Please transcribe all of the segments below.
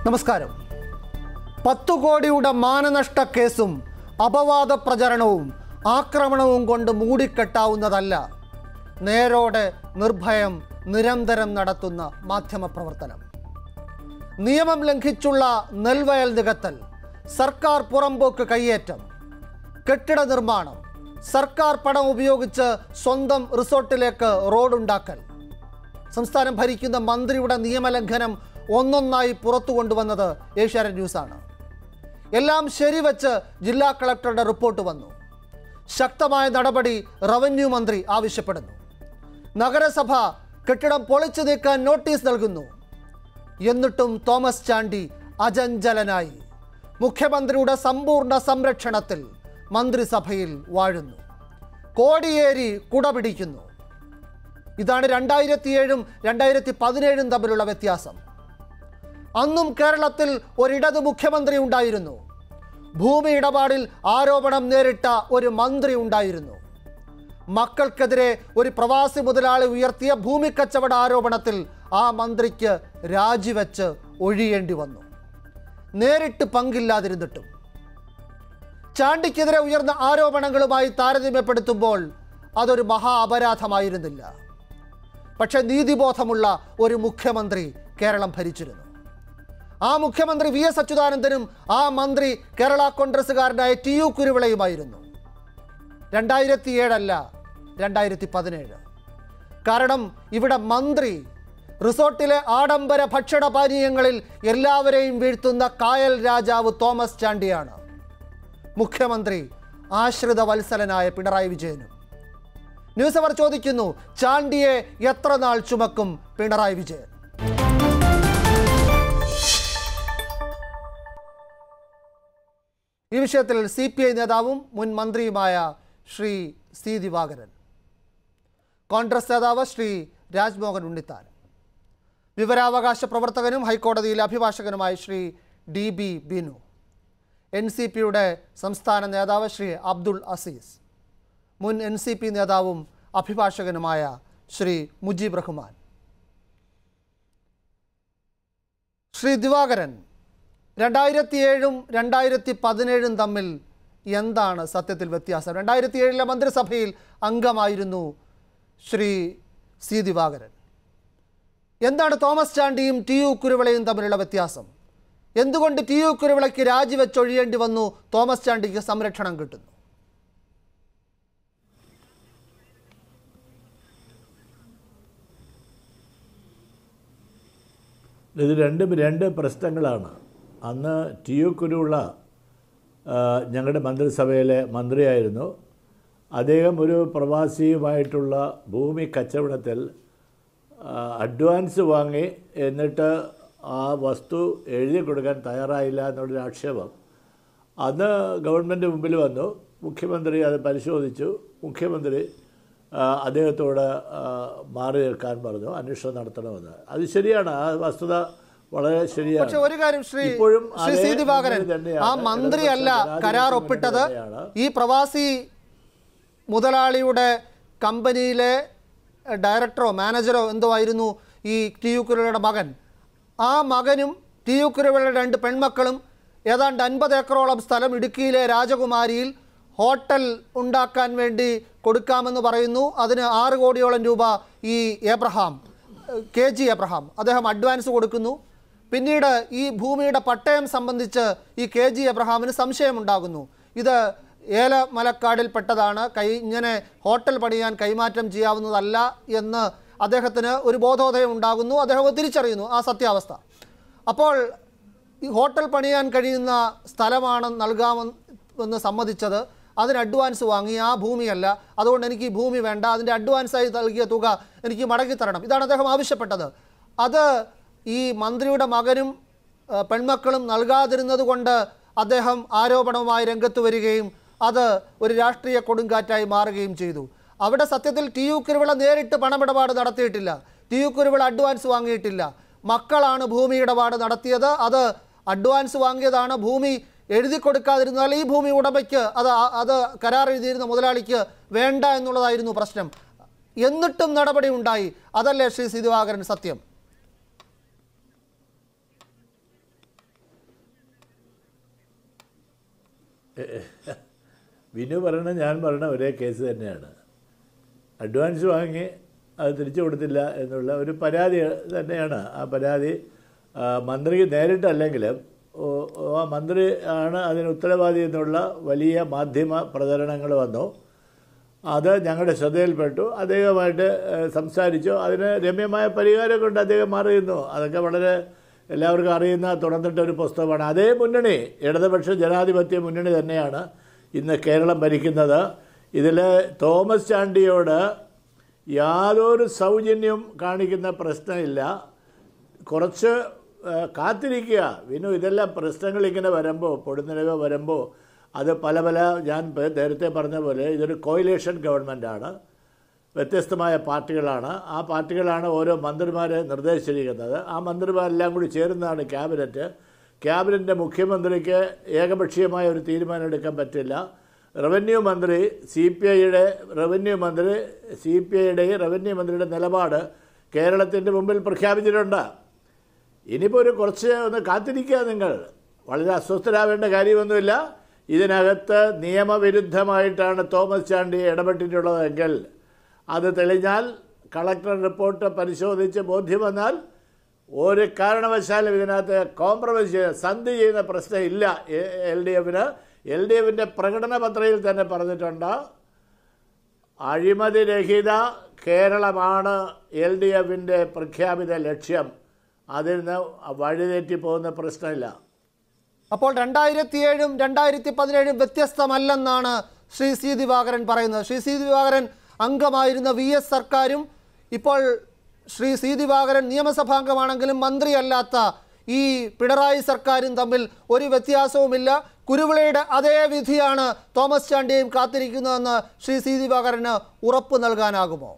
നമസ്കാരം പത്തു കോടിയുടെ മാനനഷ്ട കേസും അപവാദ പ്രചരണവും ആക്രമണവും കൊണ്ട് മൂടിക്കെട്ടാവുന്നതല്ല നേരോടെ നിർഭയം നിരന്തരം നടത്തുന്ന മാധ്യമപ്രവർത്തനം നിയമം ലംഘിച്ചുള്ള നെൽവയൽ നികത്തൽ സർക്കാർ പുറമ്പോക്ക് കയ്യേറ്റം കെട്ടിട നിർമ്മാണം സർക്കാർ പണം ഉപയോഗിച്ച് സ്വന്തം റിസോർട്ടിലേക്ക് റോഡുണ്ടാക്കൽ സംസ്ഥാനം ഭരിക്കുന്ന മന്ത്രിയുടെ നിയമലംഘനം ഒന്നൊന്നായി പുറത്തു കൊണ്ടുവന്നത് ഏഷ്യാനെറ്റ് ന്യൂസാണ് എല്ലാം ശരിവച്ച് ജില്ലാ കളക്ടറുടെ റിപ്പോർട്ട് വന്നു ശക്തമായ നടപടി റവന്യൂ മന്ത്രി ആവശ്യപ്പെടുന്നു നഗരസഭ കെട്ടിടം പൊളിച്ചു നീക്കാൻ നോട്ടീസ് നൽകുന്നു എന്നിട്ടും തോമസ് ചാണ്ടി അജഞ്ചലനായി മുഖ്യമന്ത്രിയുടെ സമ്പൂർണ്ണ സംരക്ഷണത്തിൽ മന്ത്രിസഭയിൽ വാഴുന്നു കോടിയേരി കുടപിടിക്കുന്നു ഇതാണ് രണ്ടായിരത്തി ഏഴും രണ്ടായിരത്തി പതിനേഴും തമ്മിലുള്ള വ്യത്യാസം അന്നും കേരളത്തിൽ ഒരിടത് മുഖ്യമന്ത്രി ഉണ്ടായിരുന്നു ഭൂമി ഇടപാടിൽ ആരോപണം നേരിട്ട ഒരു മന്ത്രി ഉണ്ടായിരുന്നു മക്കൾക്കെതിരെ ഒരു പ്രവാസി മുതലാളി ഉയർത്തിയ ഭൂമി കച്ചവട ആരോപണത്തിൽ ആ മന്ത്രിക്ക് രാജിവെച്ച് ഒഴിയേണ്ടി വന്നു നേരിട്ട് പങ്കില്ലാതിരുന്നിട്ടും ചാണ്ടിക്കെതിരെ ഉയർന്ന ആരോപണങ്ങളുമായി താരതമ്യപ്പെടുത്തുമ്പോൾ അതൊരു മഹാ അപരാധമായിരുന്നില്ല പക്ഷെ നീതിബോധമുള്ള ഒരു മുഖ്യമന്ത്രി കേരളം ഭരിച്ചിരുന്നു ആ മുഖ്യമന്ത്രി വി എസ് അച്യുതാനന്ദനും ആ മന്ത്രി കേരള കോൺഗ്രസ്സുകാരനായ ടി യു കുരുവിളയുമായിരുന്നു രണ്ടായിരത്തി ഏഴല്ല രണ്ടായിരത്തി പതിനേഴ് കാരണം ഇവിടെ മന്ത്രി റിസോർട്ടിലെ ആഡംബര ഭക്ഷണപാനീയങ്ങളിൽ എല്ലാവരെയും വീഴ്ത്തുന്ന കായൽ രാജാവ് തോമസ് ചാണ്ടിയാണ് മുഖ്യമന്ത്രി ആശ്രിത വത്സലനായ പിണറായി വിജയനും ന്യൂസ് അവർ ചോദിക്കുന്നു ചാണ്ടിയെ എത്ര നാൾ ചുമക്കും പിണറായി വിജയൻ ഈ വിഷയത്തിൽ സി പി ഐ നേതാവും മുൻ മന്ത്രിയുമായ ശ്രീ സി ദിവാകരൻ കോൺഗ്രസ് നേതാവ് ശ്രീ രാജ്മോഹൻ ഉണ്ണിത്താൻ വിവരാവകാശ പ്രവർത്തകനും ഹൈക്കോടതിയിലെ അഭിഭാഷകനുമായ Shri D B Binu N C പിയുടെ സംസ്ഥാന നേതാവ് ശ്രീ അബ്ദുൾ അസീസ് മുൻ എൻ സി പി നേതാവും അഭിഭാഷകനുമായ ശ്രീ മുജീബ് റഹ്മാൻ ശ്രീ ദിവാകരൻ രണ്ടായിരത്തി ഏഴും രണ്ടായിരത്തി പതിനേഴും തമ്മിൽ എന്താണ് സത്യത്തിൽ വ്യത്യാസം രണ്ടായിരത്തി ഏഴിലെ മന്ത്രിസഭയിൽ അംഗമായിരുന്നു ശ്രീ സി ദിവാകരൻ എന്താണ് തോമസ് ചാണ്ടിയും ടി യു കുരുവിളയും തമ്മിലുള്ള വ്യത്യാസം എന്തുകൊണ്ട് ടി യു കുരുവിളയ്ക്ക് രാജിവെച്ചൊഴിയേണ്ടി വന്നു തോമസ് ചാണ്ടിക്ക് സംരക്ഷണം കിട്ടുന്നു ഇത് രണ്ടും രണ്ട് പ്രശ്നങ്ങളാണ് അന്ന് ടി യു കുരുള്ള ആ, ഞങ്ങളുടെ മന്ത്രിസഭയിലെ മന്ത്രിയായിരുന്നു അദ്ദേഹം ഒരു പ്രവാസിയുമായിട്ടുള്ള ഭൂമി കച്ചവടത്തിൽ ആ, അഡ്വാൻസ് വാങ്ങി എന്നിട്ട് ആ വസ്തു എഴുതി കൊടുക്കാൻ തയ്യാറായില്ല എന്നുള്ളൊരു ആക്ഷേപം അന്ന് ഗവൺമെൻറ് മുമ്പിൽ വന്നു മുഖ്യമന്ത്രി അത് പരിശോധിച്ചു മുഖ്യമന്ത്രി ആ, അദ്ദേഹത്തോട് ആ, മാറി നിൽക്കാൻ പറഞ്ഞു അന്വേഷണം നടത്തണമെന്ന് അത് ശരിയാണ് ആ വസ്തുത വളരെ ശരിയാണ് പക്ഷെ ഒരു കാര്യം ശ്രീ ഇപ്പോഴും ശ്രീ അതേ സി ദിവാകരൻ മുന്നണി തന്നെയാണ് ആ മന്ത്രിയല്ല ഇടതുപക്ഷ കരാർ ജനാധിപത്യ ഒപ്പിട്ടത് മുന്നണി തന്നെയാണ്. ഈ പ്രവാസി മുതലാളിയുടെ കമ്പനിയിലെ ഡയറക്ടറോ മാനേജറോ എന്തോ ആയിരുന്നു ഈ ടി യു കുരുവയുടെ മകൻ ആ മകനും ടി യു കുരുവയുടെ രണ്ട് പെൺമക്കളും ഏതാണ്ട് അൻപത് ഏക്കറോളം സ്ഥലം ഇടുക്കിയിലെ രാജകുമാരിയിൽ ഹോട്ടൽ ഉണ്ടാക്കാൻ വേണ്ടി കൊടുക്കാമെന്ന് പറയുന്നു അതിന് ആറ് കോടിയോളം രൂപ ഈ ഏബ്രഹാം കെ ജി എബ്രഹാം അദ്ദേഹം അഡ്വാൻസ് കൊടുക്കുന്നു പിന്നീട് ഈ ഭൂമിയുടെ പട്ടയം സംബന്ധിച്ച് ഈ കെ ജി എബ്രഹാമിന് സംശയമുണ്ടാകുന്നു ഇത് ഏലമലക്കാടിൽ പെട്ടതാണ് കൈ ഇങ്ങനെ ഹോട്ടൽ പണിയാൻ കൈമാറ്റം ചെയ്യാവുന്നതല്ല എന്ന് അദ്ദേഹത്തിന് ഒരു ബോധോദയം ഉണ്ടാകുന്നു അദ്ദേഹം അത് തിരിച്ചറിയുന്നു ആ സത്യാവസ്ഥ അപ്പോൾ ഈ ഹോട്ടൽ പണിയാൻ കഴിയുന്ന സ്ഥലമാണ് നൽകാമെന്ന് സമ്മതിച്ചത് അതിന് അഡ്വാൻസ് വാങ്ങി ആ ഭൂമിയല്ല അതുകൊണ്ട് എനിക്ക് ഈ ഭൂമി വേണ്ട അതിൻ്റെ അഡ്വാൻസായി നൽകിയ തുക എനിക്ക് മടക്കി തരണം ഇതാണ് അദ്ദേഹം ആവശ്യപ്പെട്ടത് അത് ഈ മന്ത്രിയുടെ മകനും ആ, പെൺമക്കളും നൽകാതിരുന്നത് കൊണ്ട് അദ്ദേഹം ആരോപണവുമായി രംഗത്ത് വരികയും അത് ഒരു രാഷ്ട്രീയ കൊടുങ്കാറ്റായി മാറുകയും ചെയ്തു അവിടെ സത്യത്തിൽ ടി യു കുരുവിള നേരിട്ട് പണമിടപാട് നടത്തിയിട്ടില്ല ടി യു കുരുവിള അഡ്വാൻസ് വാങ്ങിയിട്ടില്ല മക്കളാണ് ഭൂമി ഇടപാട് നടത്തിയത് അത് അഡ്വാൻസ് വാങ്ങിയതാണ് ഭൂമി എഴുതി കൊടുക്കാതിരുന്നാൽ ഈ ഭൂമി ഉടമയ്ക്ക് അത് ആ- അത് കരാർ എഴുതിയിരുന്ന മുതലാളിക്ക് വേണ്ട എന്നുള്ളതായിരുന്നു പ്രശ്നം എന്നിട്ടും നടപടി ഉണ്ടായി അതല്ലേ ശ്രീ സി ദിവാകരൻ സത്യം വിനു പറയണ ഞാൻ പറയണ ഒരേ കേസ് തന്നെയാണ് അഡ്വാൻസ് വാങ്ങി അത് തിരിച്ചു കൊടുത്തില്ല എന്നുള്ള ഒരു പരാതി തന്നെയാണ് ആ പരാതി ആ, മന്ത്രിക്ക് നേരിട്ടല്ലെങ്കിലും ഓ- ഓ- ആ മന്ത്രി ആണ് അതിന് ഉത്തരവാദി എന്നുള്ള വലിയ മാധ്യമ പ്രചരണങ്ങൾ വന്നു അത് ഞങ്ങളുടെ ശ്രദ്ധയിൽപ്പെട്ടു അദ്ദേഹമായിട്ട് ഏഹ്, സംസാരിച്ചു അതിന് രമ്യമായ പരിഹാരം കൊണ്ട് അദ്ദേഹം മാറിയിരുന്നു അതൊക്കെ വളരെ എല്ലാവർക്കും അറിയുന്ന തുറന്നിട്ട ഒരു പുസ്തകമാണ് അതേ മുന്നണി ഇടതുപക്ഷ ജനാധിപത്യ മുന്നണി തന്നെയാണ് ഇന്ന് കേരളം ഭരിക്കുന്നത് ഇതിൽ തോമസ് ചാണ്ടിയോട് യാതൊരു സൗജന്യവും കാണിക്കുന്ന പ്രശ്നമില്ല കുറച്ച് ആ, കാത്തിരിക്കുക വിനു ഇതെല്ലാം പ്രശ്നങ്ങൾ ഇങ്ങനെ വരുമ്പോൾ പൊടുന്നിലവ് വരുമ്പോൾ അത് പല പല ഞാൻ പ- നേരത്തെ പറഞ്ഞ പോലെ ഇതൊരു കോയിലേഷൻ ഗവൺമെൻറ്റാണ് വ്യത്യസ്തമായ പാർട്ടികളാണ് ആ പാർട്ടികളാണ് ഓരോ മന്ത്രിമാരെ നിർദ്ദേശിച്ചിരിക്കുന്നത് ആ മന്ത്രിമാരെല്ലാം കൂടി ചേരുന്നതാണ് ക്യാബിനറ്റ് ക്യാബിനറ്റിൻ്റെ മുഖ്യമന്ത്രിക്ക് ഏകപക്ഷീയമായ ഒരു തീരുമാനം എടുക്കാൻ പറ്റില്ല റവന്യൂ മന്ത്രി സി പി ഐയുടെ റവന്യൂ മന്ത്രി സി പി ഐയുടെയും റവന്യൂ മന്ത്രിയുടെ നിലപാട് കേരളത്തിൻ്റെ മുമ്പിൽ പ്രഖ്യാപിച്ചിട്ടുണ്ട് ഇനിയിപ്പോൾ ഒരു കുറച്ച് ഒന്ന് കാത്തിരിക്കുക നിങ്ങൾ വളരെ അസ്വസ്ഥരാവേണ്ട കാര്യമൊന്നുമില്ല ഇതിനകത്ത് നിയമവിരുദ്ധമായിട്ടാണ് തോമസ് ചാണ്ടി ഇടപെട്ടിട്ടുള്ളതെങ്കിൽ അത് തെളിഞ്ഞാൽ കളക്ടർ റിപ്പോർട്ട് പരിശോധിച്ച് ബോധ്യം വന്നാൽ ഒരു കാരണവശാലും ഇതിനകത്ത് കോംപ്രമൈസ് ചെയ്യുന്ന സന്ധി ചെയ്യുന്ന പ്രശ്നമില്ല എൽ ഡി എഫിന് എൽ ഡി എഫിൻ്റെ പ്രകടന പത്രികയിൽ തന്നെ പറഞ്ഞിട്ടുണ്ട് അഴിമതിരഹിത കേരളമാണ് എൽ ഡി എഫിൻ്റെ പ്രഖ്യാപിത ലക്ഷ്യം അതിൽ നിന്ന് വഴിതെറ്റി പോകുന്ന പ്രശ്നമില്ല അപ്പോൾ രണ്ടായിരത്തി ഏഴും രണ്ടായിരത്തി പതിനേഴും വ്യത്യസ്തമല്ലെന്നാണ് ശ്രീ സി ദിവാകരൻ പറയുന്നത് ശ്രീ സി ദിവാകരൻ അംഗമായിരുന്ന വി എസ് സർക്കാരും ഇപ്പോൾ ശ്രീ സി ദിവാകരൻ നിയമസഭാംഗമാണെങ്കിലും മന്ത്രിയല്ലാത്ത ഈ പിണറായി സർക്കാരും തമ്മിൽ ഒരു വ്യത്യാസവുമില്ല കുരുവിളയുടെ അതേ വിധിയാണ് തോമസ് ചാണ്ടിയും കാത്തിരിക്കുന്നതെന്ന് ശ്രീ സി ദിവാകരന് ഉറപ്പ് നൽകാനാകുമോ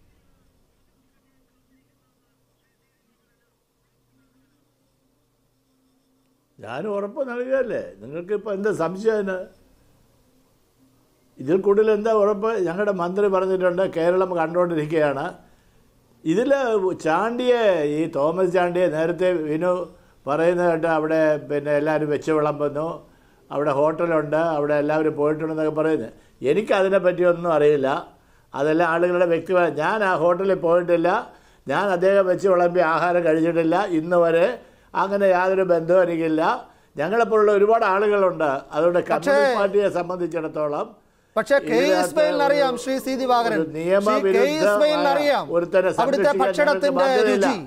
ഞാൻ ഉറപ്പ് നൽകുകയല്ലേ നിങ്ങൾക്കിപ്പോൾ എന്താ സംശയം അതിന് ഇതിൽ കൂടുതൽ എന്താ ഉറപ്പ് ഞങ്ങളുടെ മന്ത്രി പറഞ്ഞിട്ടുണ്ട് കേരളം കണ്ടുകൊണ്ടിരിക്കുകയാണ് ഇതിൽ ചാണ്ടിയെ ഈ തോമസ് ചാണ്ടിയെ നേരത്തെ വിനു പറയുന്നത് കേട്ട് അവിടെ പിന്നെ എല്ലാവരും വെച്ച് വിളമ്പുന്നു അവിടെ ഹോട്ടലുണ്ട് അവിടെ എല്ലാവരും പോയിട്ടുണ്ടെന്നൊക്കെ പറയുന്നത് എനിക്കതിനെ പറ്റിയൊന്നും അറിയില്ല അതെല്ലാം ആളുകളുടെ വ്യക്തിപര ഞാൻ ആ ഹോട്ടലിൽ പോയിട്ടില്ല ഞാൻ അദ്ദേഹം വെച്ച് വിളമ്പി ആഹാരം കഴിച്ചിട്ടില്ല ഇന്ന് വരെ അങ്ങനെ യാതൊരു ബന്ധവും എനിക്കില്ല ഞങ്ങളെപ്പോലുള്ള ഒരുപാട് ആളുകളുണ്ട് അതുകൊണ്ട് കമ്മ്യൂണിസ്റ്റ് പാർട്ടിയെ സംബന്ധിച്ചിടത്തോളം പക്ഷേ കെ ഇതിനകത്ത് ഇസ്മയിലിന് അറിയാം ശ്രീ സി ദിവാകരൻ ഒരു നിയമവിരുദ്ധമായ ശ്രീ കെ ഇസ്മയിലിന് അറിയാം ഒരുത്തനെ അവിടുത്തെ സംരക്ഷിക്കാൻ ഭക്ഷണത്തിന്റെ ഞങ്ങൾക്ക് ബാധ്യതയില്ല. രുചി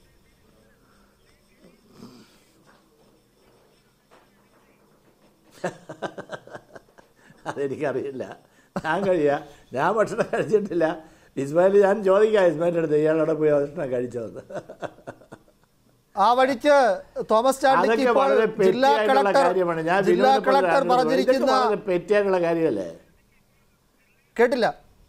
അതെനിക്കറിയില്ല ഞാൻ കഴിയാ ഞാൻ ഭക്ഷണം കഴിച്ചിട്ടില്ല ഇസ്മായിൽ ഞാൻ ചോദിക്കാം ഇസ്മായിലിൻ്റെ അടുത്ത് ഇയാളോടെ പോയി ഭക്ഷണം കഴിച്ചതെന്ന് ആ വഴിക്ക് തോമസ് ചാണ്ടിക്ക് അതൊക്കെ ഇപ്പോൾ വളരെ ജില്ലാ പെറ്റിയായിട്ടുള്ള കളക്ടർ കാര്യമാണ് ഞാൻ ജില്ലാ വിനോദിനെ പോലെ കളക്ടർ ആയിരുന്നു. ഇതൊക്കെ പറഞ്ഞിരിക്കുന്ന വളരെ പെറ്റിയായിട്ടുള്ള കാര്യമല്ലേ കേട്ടില്ല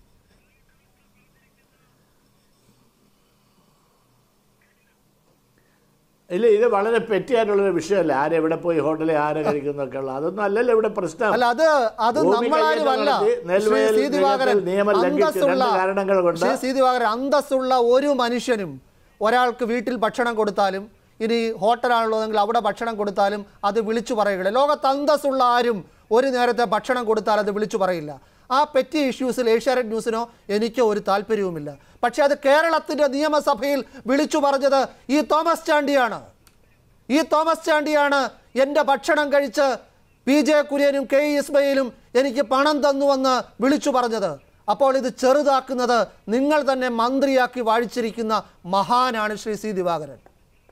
ഇല്ല ഇത് വളരെ പെറ്റിയായിട്ടുള്ളൊരു വിഷയമല്ല ആരെവിടെ പോയി ഹോട്ടലിൽ ആരെ കഴിക്കുന്നൊക്കെ ഉള്ള അതൊന്നും അല്ലല്ലോ ഇവിടെ പ്രശ്നം അല്ല അത് അത് ഭൂമി നമ്മളാരുമല്ല കൈയേറ്റം നടത്തി ശ്രീ നെൽവയൽ സി ദിവാകരൻ നിയമത്തിൽ നിയമം ലംഘിച്ച് അന്തസ്സുള്ള രണ്ട് കാരണങ്ങൾ കൊണ്ട് ശ്രീ സി ദിവാകരൻ അന്തസ്സുള്ള ഒരു മനുഷ്യനും ഒരാൾക്ക് വീട്ടിൽ ഭക്ഷണം കൊടുത്താലും ഇനി ഹോട്ടലാണുള്ളതെങ്കിൽ അവിടെ ഭക്ഷണം കൊടുത്താലും അത് വിളിച്ചു പറയുകയില്ല ലോകത്ത് അന്തസ്സുള്ള ആരും ഒരു നേരത്തെ ഭക്ഷണം കൊടുത്താൽ അത് വിളിച്ചു പറയില്ല ആ പെറ്റി ഇഷ്യൂസിൽ ഏഷ്യാനെറ്റ് ന്യൂസിനോ എനിക്കോ ഒരു താല്പര്യവുമില്ല പക്ഷേ അത് കേരളത്തിൻ്റെ നിയമസഭയിൽ വിളിച്ചു പറഞ്ഞത് ഈ തോമസ് ചാണ്ടിയാണ് ഈ തോമസ് ചാണ്ടിയാണ് എൻ്റെ ഭക്ഷണം കഴിച്ച് പി ജെ കുര്യനും കെ ഇ ഇസ്മയിലും എനിക്ക് പണം തന്നുവെന്ന് വിളിച്ചു പറഞ്ഞത് അപ്പോൾ ഇത് ചെറുതാക്കുന്നത് നിങ്ങൾ തന്നെ മന്ത്രിയാക്കി വാഴിച്ചിരിക്കുന്ന മഹാനാണ് ശ്രീ സി ദിവാകരൻ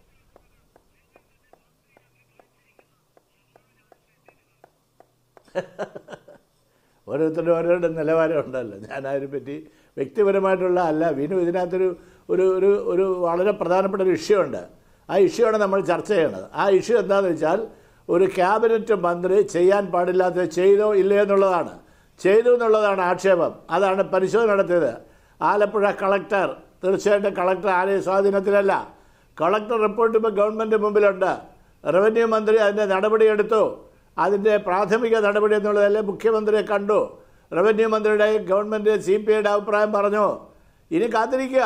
ഓരോരുത്തരും ഓരോരുടെ നിലവാരം ഉണ്ടല്ലോ ഞാൻ അതിനെ പറ്റി വ്യക്തിപരമായിട്ടുള്ള അല്ല വിനു ഇതിനകത്തൊരു ഒരു ഒരു ഒരു വളരെ പ്രധാനപ്പെട്ട ഒരു ഇഷ്യൂ ഉണ്ട് ആ ഇഷ്യൂ ആണ് നമ്മൾ ചർച്ച ചെയ്യണത് ആ ഇഷ്യൂ എന്താണെന്ന് വെച്ചാൽ ഒരു ക്യാബിനറ്റ് മന്ത്രി ചെയ്യാൻ പാടില്ലാത്തത് ചെയ്തോ ഇല്ലയോ എന്നുള്ളതാണ് ചെയ്തു എന്നുള്ളതാണ് ആക്ഷേപം അതാണ് പരിശോധന നടത്തിയത് ആലപ്പുഴ കളക്ടർ തീർച്ചയായിട്ടും കളക്ടർ ആരെയും സ്വാധീനത്തിലല്ല കളക്ടർ റിപ്പോർട്ട് ഇപ്പോൾ ഗവൺമെൻറ് മുമ്പിലുണ്ട് റവന്യൂ മന്ത്രി അതിൻ്റെ നടപടിയെടുത്തു അതിൻ്റെ പ്രാഥമിക നടപടി എന്നുള്ളതല്ലേ മുഖ്യമന്ത്രിയെ കണ്ടു റവന്യൂ മന്ത്രിയുടെ ഗവൺമെൻറ് സി പി ഐയുടെ അഭിപ്രായം പറഞ്ഞു ഇനി കാത്തിരിക്കുക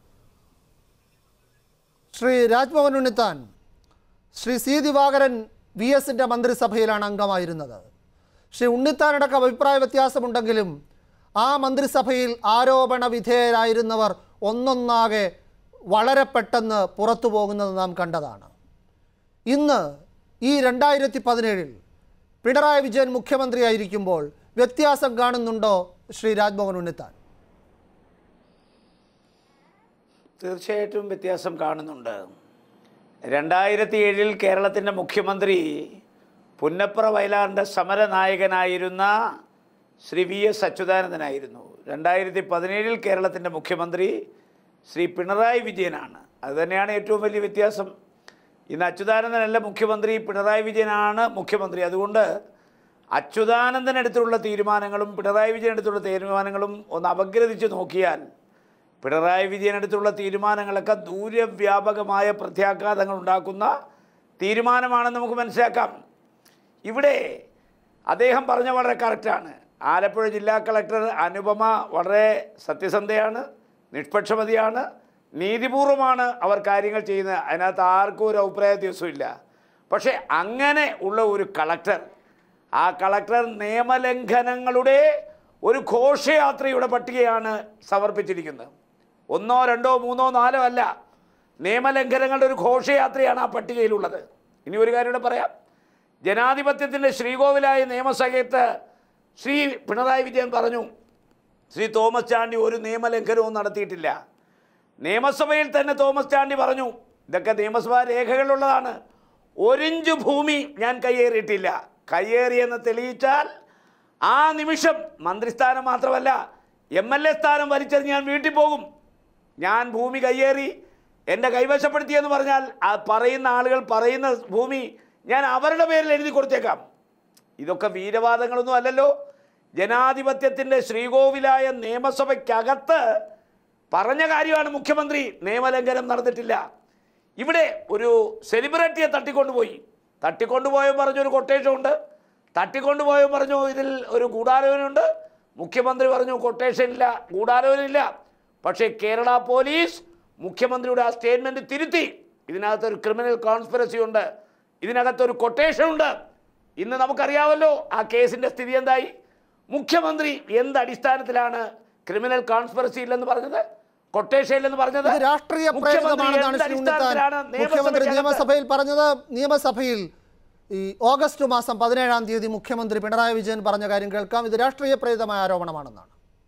ശ്രീ രാജ്മോഹൻ ഉണ്ണിത്താൻ ശ്രീ സി ദിവാകരൻ വി എസിൻ്റെ മന്ത്രിസഭയിലാണ് അംഗമായിരുന്നത് ശ്രീ ഉണ്ണിത്താനടക്കം അഭിപ്രായ വ്യത്യാസമുണ്ടെങ്കിലും ആ മന്ത്രിസഭയിൽ ആരോപണ വിധേയരായിരുന്നവർ ഒന്നൊന്നാകെ വളരെ പെട്ടെന്ന് പുറത്തു പോകുന്നത് നാം കണ്ടതാണ് ഇന്ന് ഈ രണ്ടായിരത്തി പതിനേഴിൽ പിണറായി വിജയൻ മുഖ്യമന്ത്രിയായിരിക്കുമ്പോൾ വ്യത്യാസം കാണുന്നുണ്ടോ ശ്രീ രാജ്മോഹൻ ഉണ്ണിത്താൻ തീർച്ചയായിട്ടും വ്യത്യാസം കാണുന്നുണ്ട് രണ്ടായിരത്തി ഏഴിൽ കേരളത്തിൻ്റെ മുഖ്യമന്ത്രി പുന്നപ്ര വയലാറിൻ്റെ സമരനായകനായിരുന്ന ശ്രീ വി എസ് അച്യുതാനന്ദനായിരുന്നു രണ്ടായിരത്തി പതിനേഴിൽ കേരളത്തിൻ്റെ മുഖ്യമന്ത്രി ശ്രീ പിണറായി വിജയനാണ് അതുതന്നെയാണ് ഏറ്റവും വലിയ വ്യത്യാസം ഇന്ന് അച്യുതാനന്ദനല്ല മുഖ്യമന്ത്രി പിണറായി വിജയനാണ് മുഖ്യമന്ത്രി അതുകൊണ്ട് അച്യുതാനന്ദനടുത്തുള്ള തീരുമാനങ്ങളും പിണറായി വിജയനടുത്തുള്ള തീരുമാനങ്ങളും ഒന്ന് അപഗ്രഥിച്ച് നോക്കിയാൽ പിണറായി വിജയനടുത്തുള്ള തീരുമാനങ്ങളൊക്കെ ദൂരവ്യാപകമായ പ്രത്യാഘാതങ്ങൾ ഉണ്ടാക്കുന്ന തീരുമാനമാണെന്ന് നമുക്ക് മനസ്സിലാക്കാം ഇവിടെ അദ്ദേഹം പറഞ്ഞ വളരെ കറക്റ്റാണ് ആലപ്പുഴ ജില്ലാ കളക്ടർ അനുപമ വളരെ സത്യസന്ധയാണ് നിഷ്പക്ഷമതിയാണ് നീതിപൂർവമാണ് അവർ കാര്യങ്ങൾ ചെയ്യുന്നത് അതിനകത്ത് ആർക്കും ഒരു അഭിപ്രായ വ്യത്യാസമില്ല പക്ഷേ അങ്ങനെ ഉള്ള ഒരു കളക്ടർ ആ കളക്ടർ നിയമലംഘനങ്ങളുടെ ഒരു ഘോഷയാത്രയുടെ പട്ടികയാണ് സമർപ്പിച്ചിരിക്കുന്നത് ഒന്നോ രണ്ടോ മൂന്നോ നാലോ അല്ല നിയമലംഘനങ്ങളുടെ ഒരു ഘോഷയാത്രയാണ് ആ പട്ടികയിലുള്ളത് ഇനി ഒരു കാര്യം കൂടെ പറയാം ജനാധിപത്യത്തിൻ്റെ ശ്രീകോവിലായ നിയമസഭയത്ത് ശ്രീ പിണറായി വിജയൻ പറഞ്ഞു ശ്രീ തോമസ് ചാണ്ടി ഒരു നിയമലംഘനവും നടത്തിയിട്ടില്ല നിയമസഭയിൽ തന്നെ തോമസ് ചാണ്ടി പറഞ്ഞു ഇതൊക്കെ നിയമസഭാ രേഖകളുള്ളതാണ് ഒരിഞ്ച് ഭൂമി ഞാൻ കയ്യേറിയിട്ടില്ല കയ്യേറിയെന്ന് തെളിയിച്ചാൽ ആ നിമിഷം മന്ത്രിസ്ഥാനം മാത്രമല്ല എം എൽ എ സ്ഥാനം വലിച്ചെറിഞ്ഞ് ഞാൻ വീട്ടിൽ പോകും ഞാൻ ഭൂമി കയ്യേറി എൻ്റെ കൈവശപ്പെടുത്തിയെന്ന് പറഞ്ഞാൽ ആ പറയുന്ന ആളുകൾ പറയുന്ന ഭൂമി ഞാൻ അവരുടെ പേരിൽ എഴുതി കൊടുത്തേക്കാം ഇതൊക്കെ വീരവാദങ്ങളൊന്നും അല്ലല്ലോ ജനാധിപത്യത്തിൻ്റെ ശ്രീകോവിലായ നിയമസഭയ്ക്കകത്ത് പറഞ്ഞ കാര്യമാണ് മുഖ്യമന്ത്രി നിയമലംഘനം നടന്നിട്ടില്ല ഇവിടെ ഒരു സെലിബ്രിറ്റിയെ തട്ടിക്കൊണ്ടുപോയി തട്ടിക്കൊണ്ടുപോയ പറഞ്ഞൊരു കൊട്ടേഷൻ ഉണ്ട് തട്ടിക്കൊണ്ടുപോയ പറഞ്ഞു ഇതിൽ ഒരു ഗൂഢാലോചനയുണ്ട് മുഖ്യമന്ത്രി പറഞ്ഞു കൊട്ടേഷൻ ഇല്ല ഗൂഢാലോചനയില്ല പക്ഷേ കേരള പോലീസ് മുഖ്യമന്ത്രിയുടെ ആ സ്റ്റേറ്റ്മെൻറ്റ് തിരുത്തി ഇതിനകത്തൊരു ക്രിമിനൽ കോൺസ്പിറസി ഉണ്ട് ഇതിനകത്തൊരു കൊട്ടേഷൻ ഉണ്ട് ഇന്ന് നമുക്കറിയാമല്ലോ ആ കേസിൻ്റെ സ്ഥിതി എന്തായി മുഖ്യമന്ത്രി എന്ത് അടിസ്ഥാനത്തിലാണ് ക്രിമിനൽ കോൺസ്പിറസി ഇല്ലെന്ന് പറഞ്ഞത് കൊട്ടേഷൻ ഇല്ലെന്ന് പറഞ്ഞത് ഇത് രാഷ്ട്രീയ മുഖ്യമന്ത്രി പ്രേരിതമാണെന്നാണ് എന്ത് ശ്രീ ഉണ്ണിത്താൻ അടിസ്ഥാനത്തിലാണ് മുഖ്യമന്ത്രി നിയമസഭയ്ക്കകത്ത് നിയമസഭയിൽ പറഞ്ഞത് നിയമസഭയിൽ ഈ ഓഗസ്റ്റ് മാസം പതിനേഴാം തീയതി മുഖ്യമന്ത്രി പിണറായി വിജയൻ പറഞ്ഞ കാര്യം കേൾക്കാം ഇത് രാഷ്ട്രീയ പ്രേരിതമായ ആരോപണമാണെന്നാണ്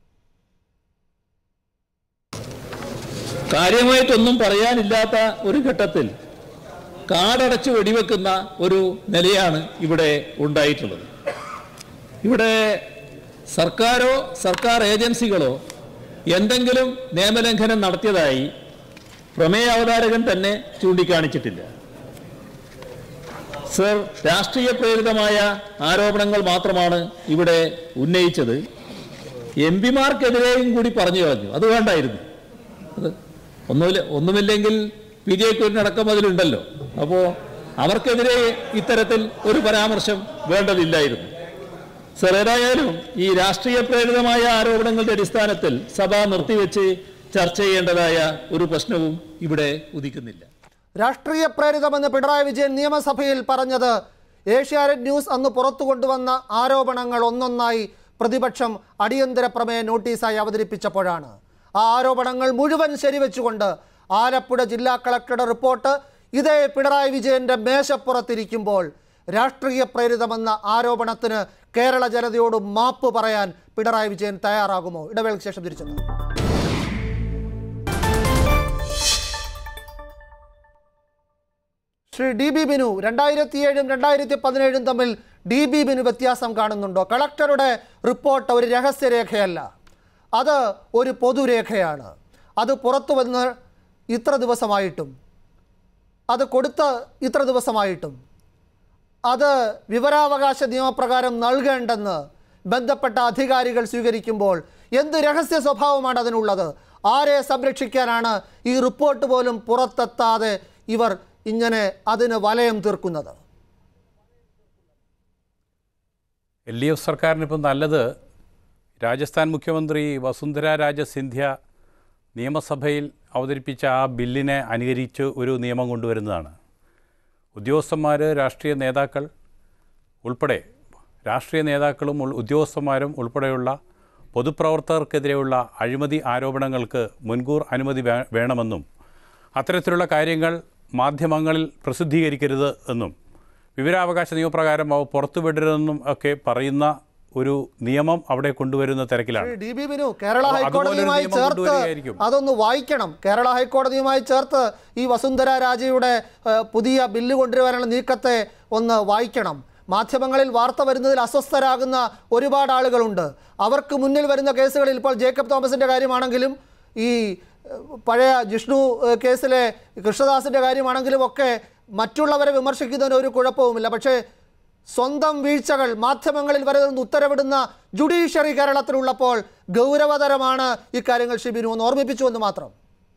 കാര്യമായിട്ടൊന്നും പറയാനില്ലാത്ത ഒരു ഘട്ടത്തിൽ കാടടച്ച് വെടിവെക്കുന്ന ഒരു നിലയാണ് ഇവിടെ ഉണ്ടായിട്ടുള്ളത് ഇവിടെ സർക്കാരോ സർക്കാർ ഏജൻസികളോ എന്തെങ്കിലും നിയമലംഘനം നടത്തിയതായി പ്രമേയ അവതാരകൻ തന്നെ ചൂണ്ടിക്കാണിച്ചിട്ടില്ല സർ രാഷ്ട്രീയ പ്രേരിതമായ ആരോപണങ്ങൾ മാത്രമാണ് ഇവിടെ ഉന്നയിച്ചത് എം പിമാർക്കെതിരെയും കൂടി പറഞ്ഞു കളഞ്ഞു അത് വേണ്ടായിരുന്നു അത് ഒന്നുമില്ല ഒന്നുമില്ലെങ്കിൽ പി ജെ കുര്യനടക്കം അതിലുണ്ടല്ലോ അപ്പോൾ അവർക്കെതിരെ ഇത്തരത്തിൽ ഒരു പരാമർശം വേണ്ടതില്ലായിരുന്നു സർ ഏതായാലും ഈ രാഷ്ട്രീയ പ്രേരിതമായ ആരോപണങ്ങളുടെ അടിസ്ഥാനത്തിൽ സഭ നിർത്തിവെച്ച് ചർച്ച ചെയ്യേണ്ടതായ ഒരു പ്രശ്നവും ഇവിടെ ഉദിക്കുന്നില്ല രാഷ്ട്രീയ പ്രേരിതമെന്ന് പിണറായി വിജയൻ നിയമസഭയിൽ പറഞ്ഞത് ഏഷ്യാനെറ്റ് ന്യൂസ് അന്ന് പുറത്തു കൊണ്ടുവന്ന ആരോപണങ്ങൾ ഒന്നൊന്നായി പ്രതിപക്ഷം അടിയന്തര പ്രമേയ നോട്ടീസായി അവതരിപ്പിച്ചപ്പോഴാണ് ആ ആരോപണങ്ങൾ മുഴുവൻ ശരിവെച്ചുകൊണ്ട് ആലപ്പുഴ ജില്ലാ കളക്ടറുടെ റിപ്പോർട്ട് ഇതേ പിണറായി വിജയന്റെ മേശപ്പുറത്തിരിക്കുമ്പോൾ രാഷ്ട്രീയ പ്രേരിതമെന്ന ആരോപണത്തിന് കേരള ജനതയോട് മാപ്പ് പറയാൻ പിണറായി വിജയൻ തയ്യാറാകുമോ ഇടവേളയ്ക്ക് ശേഷം തിരിച്ചെത്തും ശ്രീ ഡി ബി ബിനു രണ്ടായിരത്തി ഏഴും രണ്ടായിരത്തി പതിനേഴും തമ്മിൽ ഡി ബി ബിനു വ്യത്യാസം കാണുന്നുണ്ടോ കളക്ടറുടെ റിപ്പോർട്ട് ഒരു രഹസ്യരേഖയല്ല അത് ഒരു പൊതുരേഖയാണ് അത് പുറത്തു വന്ന് ഇത്ര ദിവസമായിട്ടും അത് കൊടുത്ത് ഇത്ര ദിവസമായിട്ടും അത് വിവരാവകാശ നിയമപ്രകാരം നൽകേണ്ടെന്ന് ബന്ധപ്പെട്ട അധികാരികൾ സ്വീകരിക്കുമ്പോൾ എന്ത് രഹസ്യ സ്വഭാവമാണ് അതിനുള്ളത് ആരെ സംരക്ഷിക്കാനാണ് ഈ റിപ്പോർട്ട് പോലും പുറത്തെത്താതെ ഇവർ ഇങ്ങനെ അതിന് വലയം തീർക്കുന്നത് എൽ ഡി എഫ് സർക്കാരിനിപ്പം നല്ലത് രാജസ്ഥാൻ മുഖ്യമന്ത്രി വസുന്ധര രാജ സിന്ധ്യ നിയമസഭയിൽ അവതരിപ്പിച്ച ആ ബില്ലിനെ അനുകരിച്ച് ഒരു നിയമം കൊണ്ടുവരുന്നതാണ് ഉദ്യോഗസ്ഥന്മാർ രാഷ്ട്രീയ നേതാക്കൾ ഉൾപ്പെടെ രാഷ്ട്രീയ നേതാക്കളും ഉൾ- ഉദ്യോഗസ്ഥന്മാരും ഉൾപ്പെടെയുള്ള പൊതുപ്രവർത്തകർക്കെതിരെയുള്ള അഴിമതി ആരോപണങ്ങൾക്ക് മുൻകൂർ അനുമതി വേ- വേണമെന്നും അത്തരത്തിലുള്ള കാര്യങ്ങൾ മാധ്യമങ്ങളിൽ പ്രസിദ്ധീകരിക്കരുത് എന്നും വിവരാവകാശ നിയമപ്രകാരം അവ പുറത്തുവിടരുതെന്നും ഒക്കെ പറയുന്ന ഒരു നിയമം അവിടെ കൊണ്ടുവരുന്ന തിരക്കിലാണ് ഡി ബി ബിനു കേരള അപ്പോൾ അതുപോലൊരു ഹൈക്കോടതിയുമായി നിയമം ചേർത്ത് കൊണ്ടുവരികയായിരിക്കും. അതൊന്ന് വായിക്കണം കേരള ഹൈക്കോടതിയുമായി ചേർത്ത് ഈ വസുന്ധര രാജയുടെ ഏഹ്, പുതിയ ബില്ല് കൊണ്ടുവരാനുള്ള നീക്കത്തെ ഒന്ന് വായിക്കണം മാധ്യമങ്ങളിൽ വാർത്ത വരുന്നതിൽ അസ്വസ്ഥരാകുന്ന ഒരുപാട് ആളുകളുണ്ട് അവർക്ക് മുന്നിൽ വരുന്ന കേസുകളിൽ ഇപ്പോൾ ജേക്കബ് തോമസിന്റെ കാര്യമാണെങ്കിലും ഈ ഏഹ്, പഴയ ജിഷ്ണു ഏഹ്, കേസിലെ കൃഷ്ണദാസിന്റെ കാര്യമാണെങ്കിലും ഒക്കെ മറ്റുള്ളവരെ വിമർശിക്കുന്നതിന് ഒരു കുഴപ്പവുമില്ല പക്ഷേ സ്വന്തം വീഴ്ചകൾ മാധ്യമങ്ങളിൽ വരുന്ന ഉത്തരവിടുന്ന ജുഡീഷ്യറി കേരളത്തിലുള്ളപ്പോൾ ഗൗരവതരമാണ് ഇക്കാര്യങ്ങൾ ഷിബിനു ഒന്ന് ഓർമ്മിപ്പിച്ചു എന്ന് മാത്രം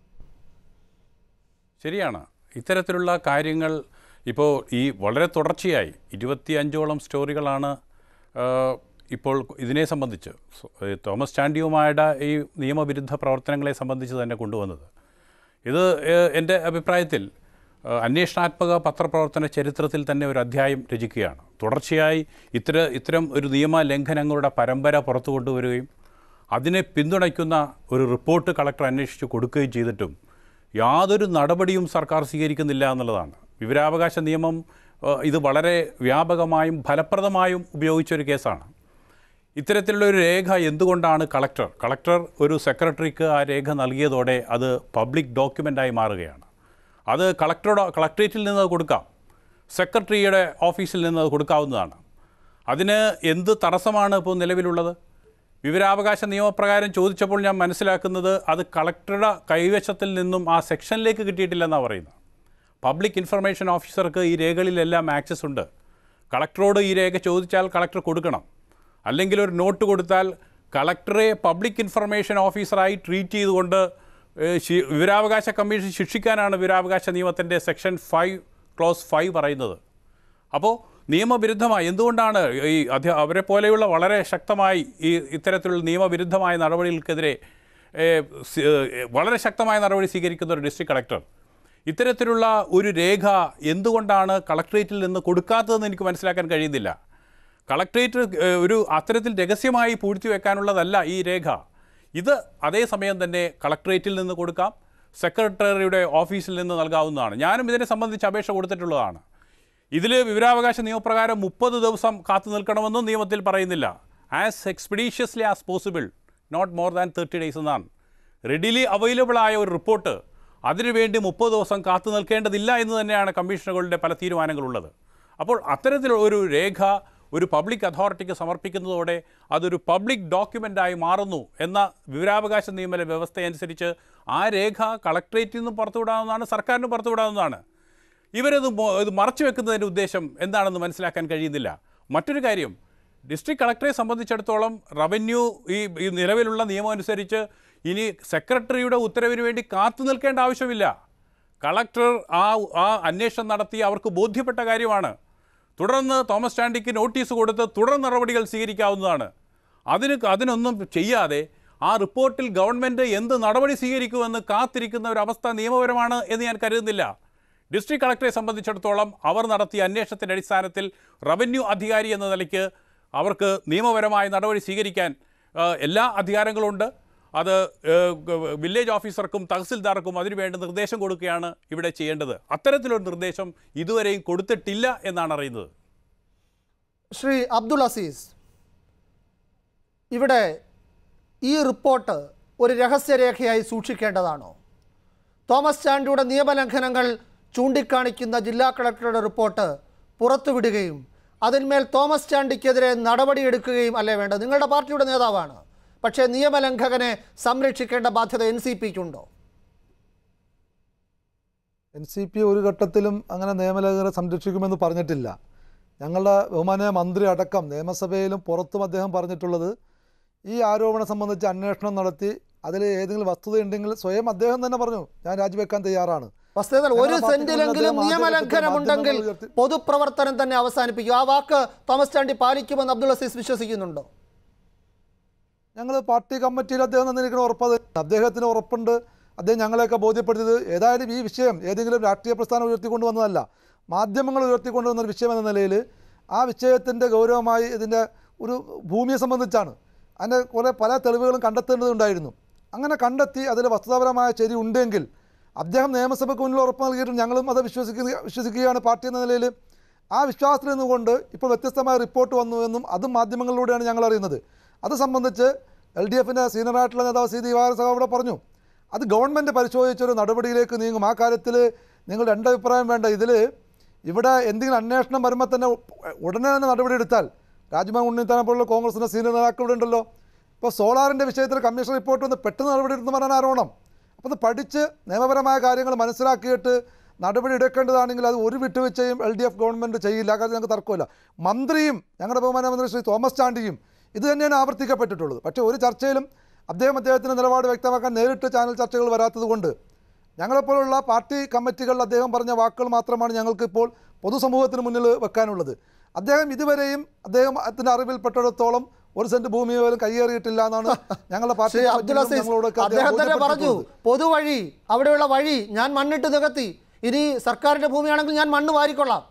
ശരിയാണ് ഇത്തരത്തിലുള്ള കാര്യങ്ങൾ ഇപ്പോൾ ഈ വളരെ തുടർച്ചയായി ഇരുപത്തിയഞ്ചോളം സ്റ്റോറികളാണ് ആ, ഇപ്പോൾ ഇതിനെ സംബന്ധിച്ച് സോ- ഏ, തോമസ് ചാണ്ടിയുമായുടെ ഈ നിയമവിരുദ്ധ പ്രവർത്തനങ്ങളെ സംബന്ധിച്ച് തന്നെ കൊണ്ടുവന്നത് ഇത് ഏ, എൻ്റെ അഭിപ്രായത്തിൽ ആ, അന്വേഷണാത്മക പത്രപ്രവർത്തന ചരിത്രത്തിൽ തന്നെ ഒരു അധ്യായം രചിക്കുകയാണ് തുടർച്ചയായി ഇത്തര ഇത്തരം ഒരു നിയമ ലംഘനങ്ങളുടെ പരമ്പര പുറത്തു കൊണ്ടുവരികയും അതിനെ പിന്തുണയ്ക്കുന്ന ഒരു റിപ്പോർട്ട് കളക്ടർ അന്വേഷിച്ച് കൊടുക്കുകയും ചെയ്തിട്ടും യാതൊരു നടപടിയും സർക്കാർ സ്വീകരിക്കുന്നില്ല എന്നുള്ളതാണ് വിവരാവകാശ നിയമം ആ, ഇത് വളരെ വ്യാപകമായും ഫലപ്രദമായും ഉപയോഗിച്ചൊരു കേസാണ് ഇത്തരത്തിലുള്ള ഒരു രേഖ എന്തുകൊണ്ടാണ് കളക്ടർ കളക്ടർ ഒരു സെക്രട്ടറിക്ക് ആ രേഖ നൽകിയതോടെ അത് പബ്ലിക് ഡോക്യുമെൻ്റായി മാറുകയാണ് അത് കളക്ടറുടെ കളക്ട്രേറ്റിൽ നിന്ന് അത് കൊടുക്കാം സെക്രട്ടറിയുടെ ഓഫീസിൽ നിന്ന് അത് കൊടുക്കാവുന്നതാണ് അതിന് എന്ത് തടസ്സമാണ് ഇപ്പോൾ നിലവിലുള്ളത് വിവരാവകാശ നിയമപ്രകാരം ചോദിച്ചപ്പോൾ ഞാൻ മനസ്സിലാക്കുന്നത് അത് കളക്ടറുടെ കൈവശത്തിൽ നിന്നും ആ സെക്ഷനിലേക്ക് കിട്ടിയിട്ടില്ലെന്നാണ് പറയുന്നത് പബ്ലിക് ഇൻഫർമേഷൻ ഓഫീസർക്ക് ഈ രേഖകളിലെല്ലാം ആക്സസ് ഉണ്ട് കളക്ടറോട് ഈ രേഖ ചോദിച്ചാൽ കളക്ടർ കൊടുക്കണം അല്ലെങ്കിൽ ഒരു നോട്ട് കൊടുത്താൽ കളക്ടറെ പബ്ലിക് ഇൻഫർമേഷൻ ഓഫീസറായി ട്രീറ്റ് ചെയ്തുകൊണ്ട് ഏഹ്, ശി- വിവരാവകാശ കമ്മീഷൻ ശിക്ഷിക്കാനാണ് വിവരാവകാശ നിയമത്തിൻ്റെ സെക്ഷൻ ഫൈവ് ക്ലോസ് ഫൈവ് പറയുന്നത് അപ്പോൾ നിയമവിരുദ്ധമായി എന്തുകൊണ്ടാണ് ഈ അധ്യ അവരെ പോലെയുള്ള വളരെ ശക്തമായി ഈ ഇത്തരത്തിലുള്ള നിയമവിരുദ്ധമായ നടപടികൾക്കെതിരെ ഏഹ്, സി- ഏഹ്, വളരെ ശക്തമായ നടപടി സ്വീകരിക്കുന്ന ഒരു ഡിസ്ട്രിക്ട് കളക്ടർ ഇത്തരത്തിലുള്ള ഒരു രേഖ എന്തുകൊണ്ടാണ് കളക്ട്രേറ്റിൽ നിന്ന് കൊടുക്കാത്തതെന്ന് എനിക്ക് മനസ്സിലാക്കാൻ കഴിയുന്നില്ല കളക്ട്രേറ്റ് ഏഹ്, ഒരു അത്തരത്തിൽ രഹസ്യമായി പൂഴ്ത്തി വെക്കാനുള്ളതല്ല ഈ രേഖ ഇത് അതേസമയം തന്നെ കളക്ട്രേറ്റിൽ നിന്ന് കൊടുക്കാം സെക്രട്ടറിയുടെ ഓഫീസിൽ നിന്ന് നൽകാവുന്നതാണ് ഞാനും ഇതിനെ സംബന്ധിച്ച് അപേക്ഷ കൊടുത്തിട്ടുള്ളതാണ് ഇതിൽ വിവരാവകാശ നിയമപ്രകാരം മുപ്പത് ദിവസം കാത്തു നിൽക്കണമെന്നും നിയമത്തിൽ പറയുന്നില്ല as expeditiously as possible not more than thirty days എന്നാണ് റെഡിലി അവൈലബിൾ ആയ ഒരു റിപ്പോർട്ട് അതിനുവേണ്ടി മുപ്പത് ദിവസം കാത്തു നിൽക്കേണ്ടതില്ല എന്ന് തന്നെയാണ് കമ്മീഷനുകളുടെ പല തീരുമാനങ്ങളുള്ളത് അപ്പോൾ അത്തരത്തിലുള്ള ഒരു രേഖ ഒരു പബ്ലിക് അതോറിറ്റിക്ക് സമർപ്പിക്കുന്നതോടെ അതൊരു പബ്ലിക് ഡോക്യുമെൻ്റായി മാറുന്നു എന്ന വിവരാവകാശ നിയമ വ്യവസ്ഥയനുസരിച്ച് ആ രേഖ കളക്ട്രേറ്റിൽ നിന്നും പുറത്തുവിടാവുന്നതാണ് സർക്കാരിന് പുറത്തുവിടാവുന്നതാണ് ഇവരത് മൊ- ഇത് മറച്ചു വെക്കുന്നതിൻ്റെ ഉദ്ദേശം എന്താണെന്ന് മനസ്സിലാക്കാൻ കഴിയുന്നില്ല മറ്റൊരു കാര്യം ഡിസ്ട്രിക്ട് കളക്ടറെ സംബന്ധിച്ചിടത്തോളം റവന്യൂ ഈ ഈ നിലവിലുള്ള നിയമം അനുസരിച്ച് ഇനി സെക്രട്ടറിയുടെ ഉത്തരവിന് വേണ്ടി കാത്തു നിൽക്കേണ്ട ആവശ്യമില്ല കളക്ടർ ആ ആ അന്വേഷണം നടത്തി അവർക്ക് ബോധ്യപ്പെട്ട കാര്യമാണ് തുടർന്ന് തോമസ് ചാണ്ടിക്ക് നോട്ടീസ് കൊടുത്ത് തുടർ നടപടികൾ സ്വീകരിക്കാവുന്നതാണ് അതിന് അതിനൊന്നും ചെയ്യാതെ ആ റിപ്പോർട്ടിൽ ഗവൺമെൻറ് എന്ത് നടപടി സ്വീകരിക്കുമെന്ന് കാത്തിരിക്കുന്ന ഒരു അവസ്ഥ നിയമപരമാണ് എന്ന് ഞാൻ കരുതുന്നില്ല ഡിസ്ട്രിക്ട് കളക്ടറെ സംബന്ധിച്ചിടത്തോളം അവർ നടത്തിയ അന്വേഷണത്തിൻ്റെ അടിസ്ഥാനത്തിൽ റവന്യൂ അധികാരി എന്ന നിലയ്ക്ക് അവർക്ക് നിയമപരമായ നടപടി സ്വീകരിക്കാൻ ആ, എല്ലാ അധികാരങ്ങളുണ്ട് അത് ഏ, ഗ- വില്ലേജ് ഓഫീസർക്കും തഹസിൽദാർക്കും അതിനുവേണ്ട നിർദ്ദേശം കൊടുക്കുകയാണ് ഇവിടെ ചെയ്യേണ്ടത് അത്തരത്തിലൊരു നിർദ്ദേശം ഇതുവരെയും കൊടുത്തിട്ടില്ല എന്നാണ് അറിയുന്നത് ശ്രീ അബ്ദുൾ അസീസ് ഇവിടെ ഈ റിപ്പോർട്ട് ഒരു രഹസ്യരേഖയായി സൂക്ഷിക്കേണ്ടതാണോ തോമസ് ചാണ്ടിയുടെ നിയമലംഘനങ്ങൾ ചൂണ്ടിക്കാണിക്കുന്ന ജില്ലാ കളക്ടറുടെ റിപ്പോർട്ട് പുറത്തുവിടുകയും അതിന്മേൽ തോമസ് ചാണ്ടിക്കെതിരെ നടപടിയെടുക്കുകയും അല്ലേ വേണ്ടത് നിങ്ങളുടെ പാർട്ടിയുടെ നേതാവാണ് പക്ഷേ നിയമലംഘകനെ സംരക്ഷിക്കേണ്ട ബാധ്യത എൻ സി പിക്കുണ്ടോ എൻ സി പി ഒരു ഘട്ടത്തിലും അങ്ങനെ നിയമലേഖകരെ സംരക്ഷിക്കുമെന്ന് പറഞ്ഞിട്ടില്ല ഞങ്ങളുടെ ബഹുമാനീയ മന്ത്രി അടക്കം നിയമസഭയിലും പുറത്തും അദ്ദേഹം പറഞ്ഞിട്ടുള്ളത് ഈ ആരോപണം സംബന്ധിച്ച് അന്വേഷണം നടത്തി അതിൽ ഏതെങ്കിലും വസ്തുതയുണ്ടെങ്കിൽ സ്വയം അദ്ദേഹം തന്നെ പറഞ്ഞു ഞാൻ രാജിവെക്കാൻ തയ്യാറാണ് വസ്തുതകൾ ഒരു ഞങ്ങളുടെ പാർട്ടിക്കുള്ളിൽ സെന്റിലെങ്കിലും അദ്ദേഹം നിയമലംഘനമുണ്ടെങ്കിൽ മാധ്യമങ്ങൾ ഉയർത്തി- പൊതുപ്രവർത്തനം തന്നെ അവസാനിപ്പിക്കും ആ വാക്ക് തോമസ് ചാണ്ടി പാലിക്കുമെന്ന് അബ്ദുൾ അസീസ് വിശ്വസിക്കുന്നുണ്ടോ ഞങ്ങൾ പാർട്ടി കമ്മിറ്റിയിൽ അദ്ദേഹം തന്നിരിക്കുന്ന ഉറപ്പത് അദ്ദേഹത്തിന് ഉറപ്പുണ്ട് അദ്ദേഹം ഞങ്ങളെയൊക്കെ ബോധ്യപ്പെടുത്തിയത് ഏതായാലും ഈ വിഷയം ഏതെങ്കിലും രാഷ്ട്രീയ പ്രസ്ഥാനം ഉയർത്തിക്കൊണ്ടുവന്നതല്ല മാധ്യമങ്ങൾ ഉയർത്തിക്കൊണ്ടുവന്ന ഒരു വിഷയം എന്ന നിലയിൽ ആ വിഷയത്തിൻ്റെ ഗൗരവമായി ഇതിൻ്റെ ഒരു ഭൂമിയെ സംബന്ധിച്ചാണ് അതിൻ്റെ കുറേ പല തെളിവുകളും കണ്ടെത്തേണ്ടതുണ്ടായിരുന്നു അങ്ങനെ കണ്ടെത്തി അതിൽ വസ്തുതാപരമായ ശരി ഉണ്ടെങ്കിൽ അദ്ദേഹം നിയമസഭയ്ക്ക് മുന്നിൽ ഉറപ്പ് നൽകിയിട്ടുണ്ട് ഞങ്ങളും അത് വിശ്വസിക്കുക വിശ്വസിക്കുകയാണ് പാർട്ടി എന്ന നിലയിൽ ആ വിശ്വാസത്തിൽ നിന്നുകൊണ്ട് ഇപ്പോൾ വ്യത്യസ്തമായ റിപ്പോർട്ട് വന്നു എന്നും അതും മാധ്യമങ്ങളിലൂടെയാണ് ഞങ്ങൾ അറിയുന്നത് അത് സംബന്ധിച്ച് എൽ ഡി എഫിൻ്റെ സീനിയറായിട്ടുള്ള നേതാവ് സി ദിവാകര സഹ അവിടെ പറഞ്ഞു അത് ഗവൺമെൻറ് പരിശോധിച്ചൊരു നടപടിയിലേക്ക് നീങ്ങും ആ കാര്യത്തിൽ നിങ്ങൾ രണ്ടഭിപ്രായം വേണ്ട ഇതിൽ ഇവിടെ എന്തെങ്കിലും അന്വേഷണം വരുമ്പോൾ തന്നെ ഉടനെ തന്നെ നടപടി എടുത്താൽ രാജ്മോഹൻ ഉണ്ണിത്താനെ പോലുള്ള കോൺഗ്രസിൻ്റെ സീനിയർ നേതാക്കളുടെ ഉണ്ടല്ലോ ഇപ്പോൾ സോളാറിൻ്റെ വിഷയത്തിൽ കമ്മീഷൻ റിപ്പോർട്ട് വന്ന് പെട്ടെന്ന് നടപടി എടുത്തെന്ന് പറയാൻ ആരോണം അപ്പോൾ അത് പഠിച്ച് നിയമപരമായ കാര്യങ്ങൾ മനസ്സിലാക്കിയിട്ട് നടപടി എടുക്കേണ്ടതാണെങ്കിൽ അത് ഒരു വിട്ടുവീഴ്ചയും എൽ ഡി എഫ് ഗവൺമെൻറ് ചെയ്യില്ല കാരണം ഞങ്ങൾക്ക് തർക്കമില്ല മന്ത്രിയും ഞങ്ങളുടെ ബഹുമാന മന്ത്രി ശ്രീ തോമസ് ചാണ്ടിയും ഇത് തന്നെയാണ് ആവർത്തിക്കപ്പെട്ടിട്ടുള്ളത് പക്ഷേ ഒരു ചർച്ചയിലും അദ്ദേഹം അദ്ദേഹത്തിൻ്റെ നിലപാട് വ്യക്തമാക്കാൻ നേരിട്ട് ചാനൽ ചർച്ചകൾ വരാത്തത് കൊണ്ട് ഞങ്ങളെപ്പോലുള്ള പാർട്ടി കമ്മിറ്റികളിൽ അദ്ദേഹം പറഞ്ഞ വാക്കുകൾ മാത്രമാണ് ഞങ്ങൾക്ക് ഇപ്പോൾ പൊതുസമൂഹത്തിന് മുന്നിൽ വെക്കാനുള്ളത് അദ്ദേഹം ഇതുവരെയും അദ്ദേഹത്തിൻ്റെ അറിവിൽപ്പെട്ടിടത്തോളം ഒരു സെന്റ് ഭൂമി പോലും കയ്യേറിയിട്ടില്ല എന്നാണ് ഞങ്ങളുടെ പാർട്ടി ശ്രീ അബ്ദുൽ കമ്മിറ്റിയിലും അസീസ് ഞങ്ങളോടൊക്കെ അദ്ദേഹം തന്നെ പറഞ്ഞു ബോധ്യപ്പെട്ടിട്ടുള്ളത്. പൊതുവഴി അവിടെയുള്ള വഴി ഞാൻ മണ്ണിട്ട് നികത്തി ഇനി സർക്കാരിന്റെ ഭൂമിയാണെങ്കിൽ ഞാൻ മണ്ണ് വാരിക്കൊള്ളാം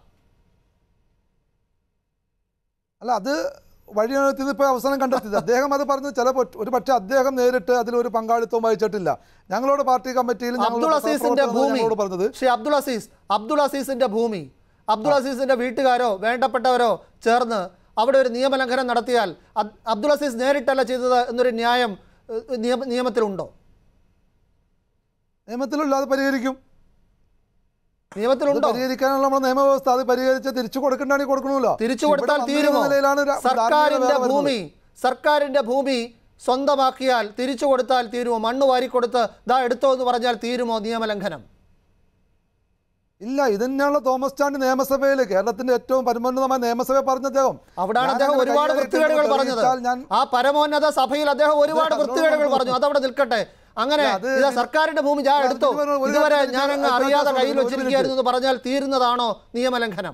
അല്ല അത് വഴിയാണ് ഇപ്പോൾ അവസാനം കണ്ടെത്തിയത് അദ്ദേഹം അത് പറഞ്ഞത് ചിലപ്പോൾ ഒരു പക്ഷേ അദ്ദേഹം നേരിട്ട് അതിലൊരു പങ്കാളിത്തവും വഹിച്ചിട്ടില്ല ഞങ്ങളോട് പാർട്ടി കമ്മിറ്റിയിൽ ഞങ്ങളുടെ അബ്ദുൾ അസീസിന്റെ സഹപ്രവർത്തകർ ഭൂമി ഞങ്ങളോട് പറഞ്ഞത് ശ്രീ അബ്ദുൾ അസീസ് അബ്ദുൾ അസീസിന്റെ ഭൂമി അബ്ദുൾ അസീസിന്റെ വീട്ടുകാരോ വേണ്ടപ്പെട്ടവരോ ചേർന്ന് അവിടെ ഒരു നിയമലംഘനം നടത്തിയാൽ അബ്- അബ്ദുൾ അസീസ് നേരിട്ടല്ല ചെയ്തത് എന്നൊരു ന്യായം ഏഹ്, നിയമ നിയമത്തിലുണ്ടോ നിയമത്തിലുള്ള അത് പരിഹരിക്കും അത് നിയമത്തിലുണ്ടോ പരിഹരിക്കാനുള്ള നമ്മുടെ നിയമവ്യവസ്ഥ അത് പരിഹരിച്ച് തിരിച്ചു കൊടുക്കണ്ടാണെങ്കിൽ കൊടുക്കണമല്ലോ തിരിച്ചു കൊടുത്താൽ ഇവിടെ മന്ത്രി തീരുമോ എന്ന നിലയിലാണ് ര- സർക്കാരിന്റെ ധാർമ്മികത വേറെ ഭൂമി സർക്കാരിന്റെ ഭൂമി സ്വന്തമാക്കിയാൽ തിരിച്ചു കൊടുത്താൽ തീരുമോ മണ്ണ് വാരിക്കൊടുത്ത് ദാ എടുത്തോ എന്ന് പറഞ്ഞാൽ തീരുമോ നിയമലംഘനം ഇല്ല ഇത് തന്നെയാണല്ലോ തോമസ് ചാണ്ടി നിയമസഭയിൽ കേരളത്തിന്റെ ഏറ്റവും പരമോന്നതമായ നിയമസഭ പറഞ്ഞ അദ്ദേഹം അവിടാണ് ഞാൻ അദ്ദേഹം അങ്ങനെ ഒരുപാട് കയ്യേറിയിട്ടുണ്ട് വൃത്തികേടുകൾ എന്ന് പറഞ്ഞത് തെളിയിച്ചാൽ ഞാൻ ആ പരമോന്നത സഭയിൽ അദ്ദേഹം ഒരുപാട് അതിനോട് വൃത്തികേടുകൾ നമുക്ക് പറഞ്ഞു അതവിടെ നിൽക്കട്ടെ അങ്ങനെ അല്ല, അത് ഇതാ സർക്കാരിന്റെ ഭൂമി ഞാൻ അത് എടുത്തു ഇതിന് ഒരു ഇതുവരെ കാര്യത്തിൽ ഞാൻ അങ്ങ് ഒരു അറിയാതെ മിനിറ്റ് കയ്യിൽ ഒരു വെച്ചിരിക്കുകയായിരുന്നു എന്ന് പറഞ്ഞാൽ തീരുന്നതാണോ നിയമലംഘനം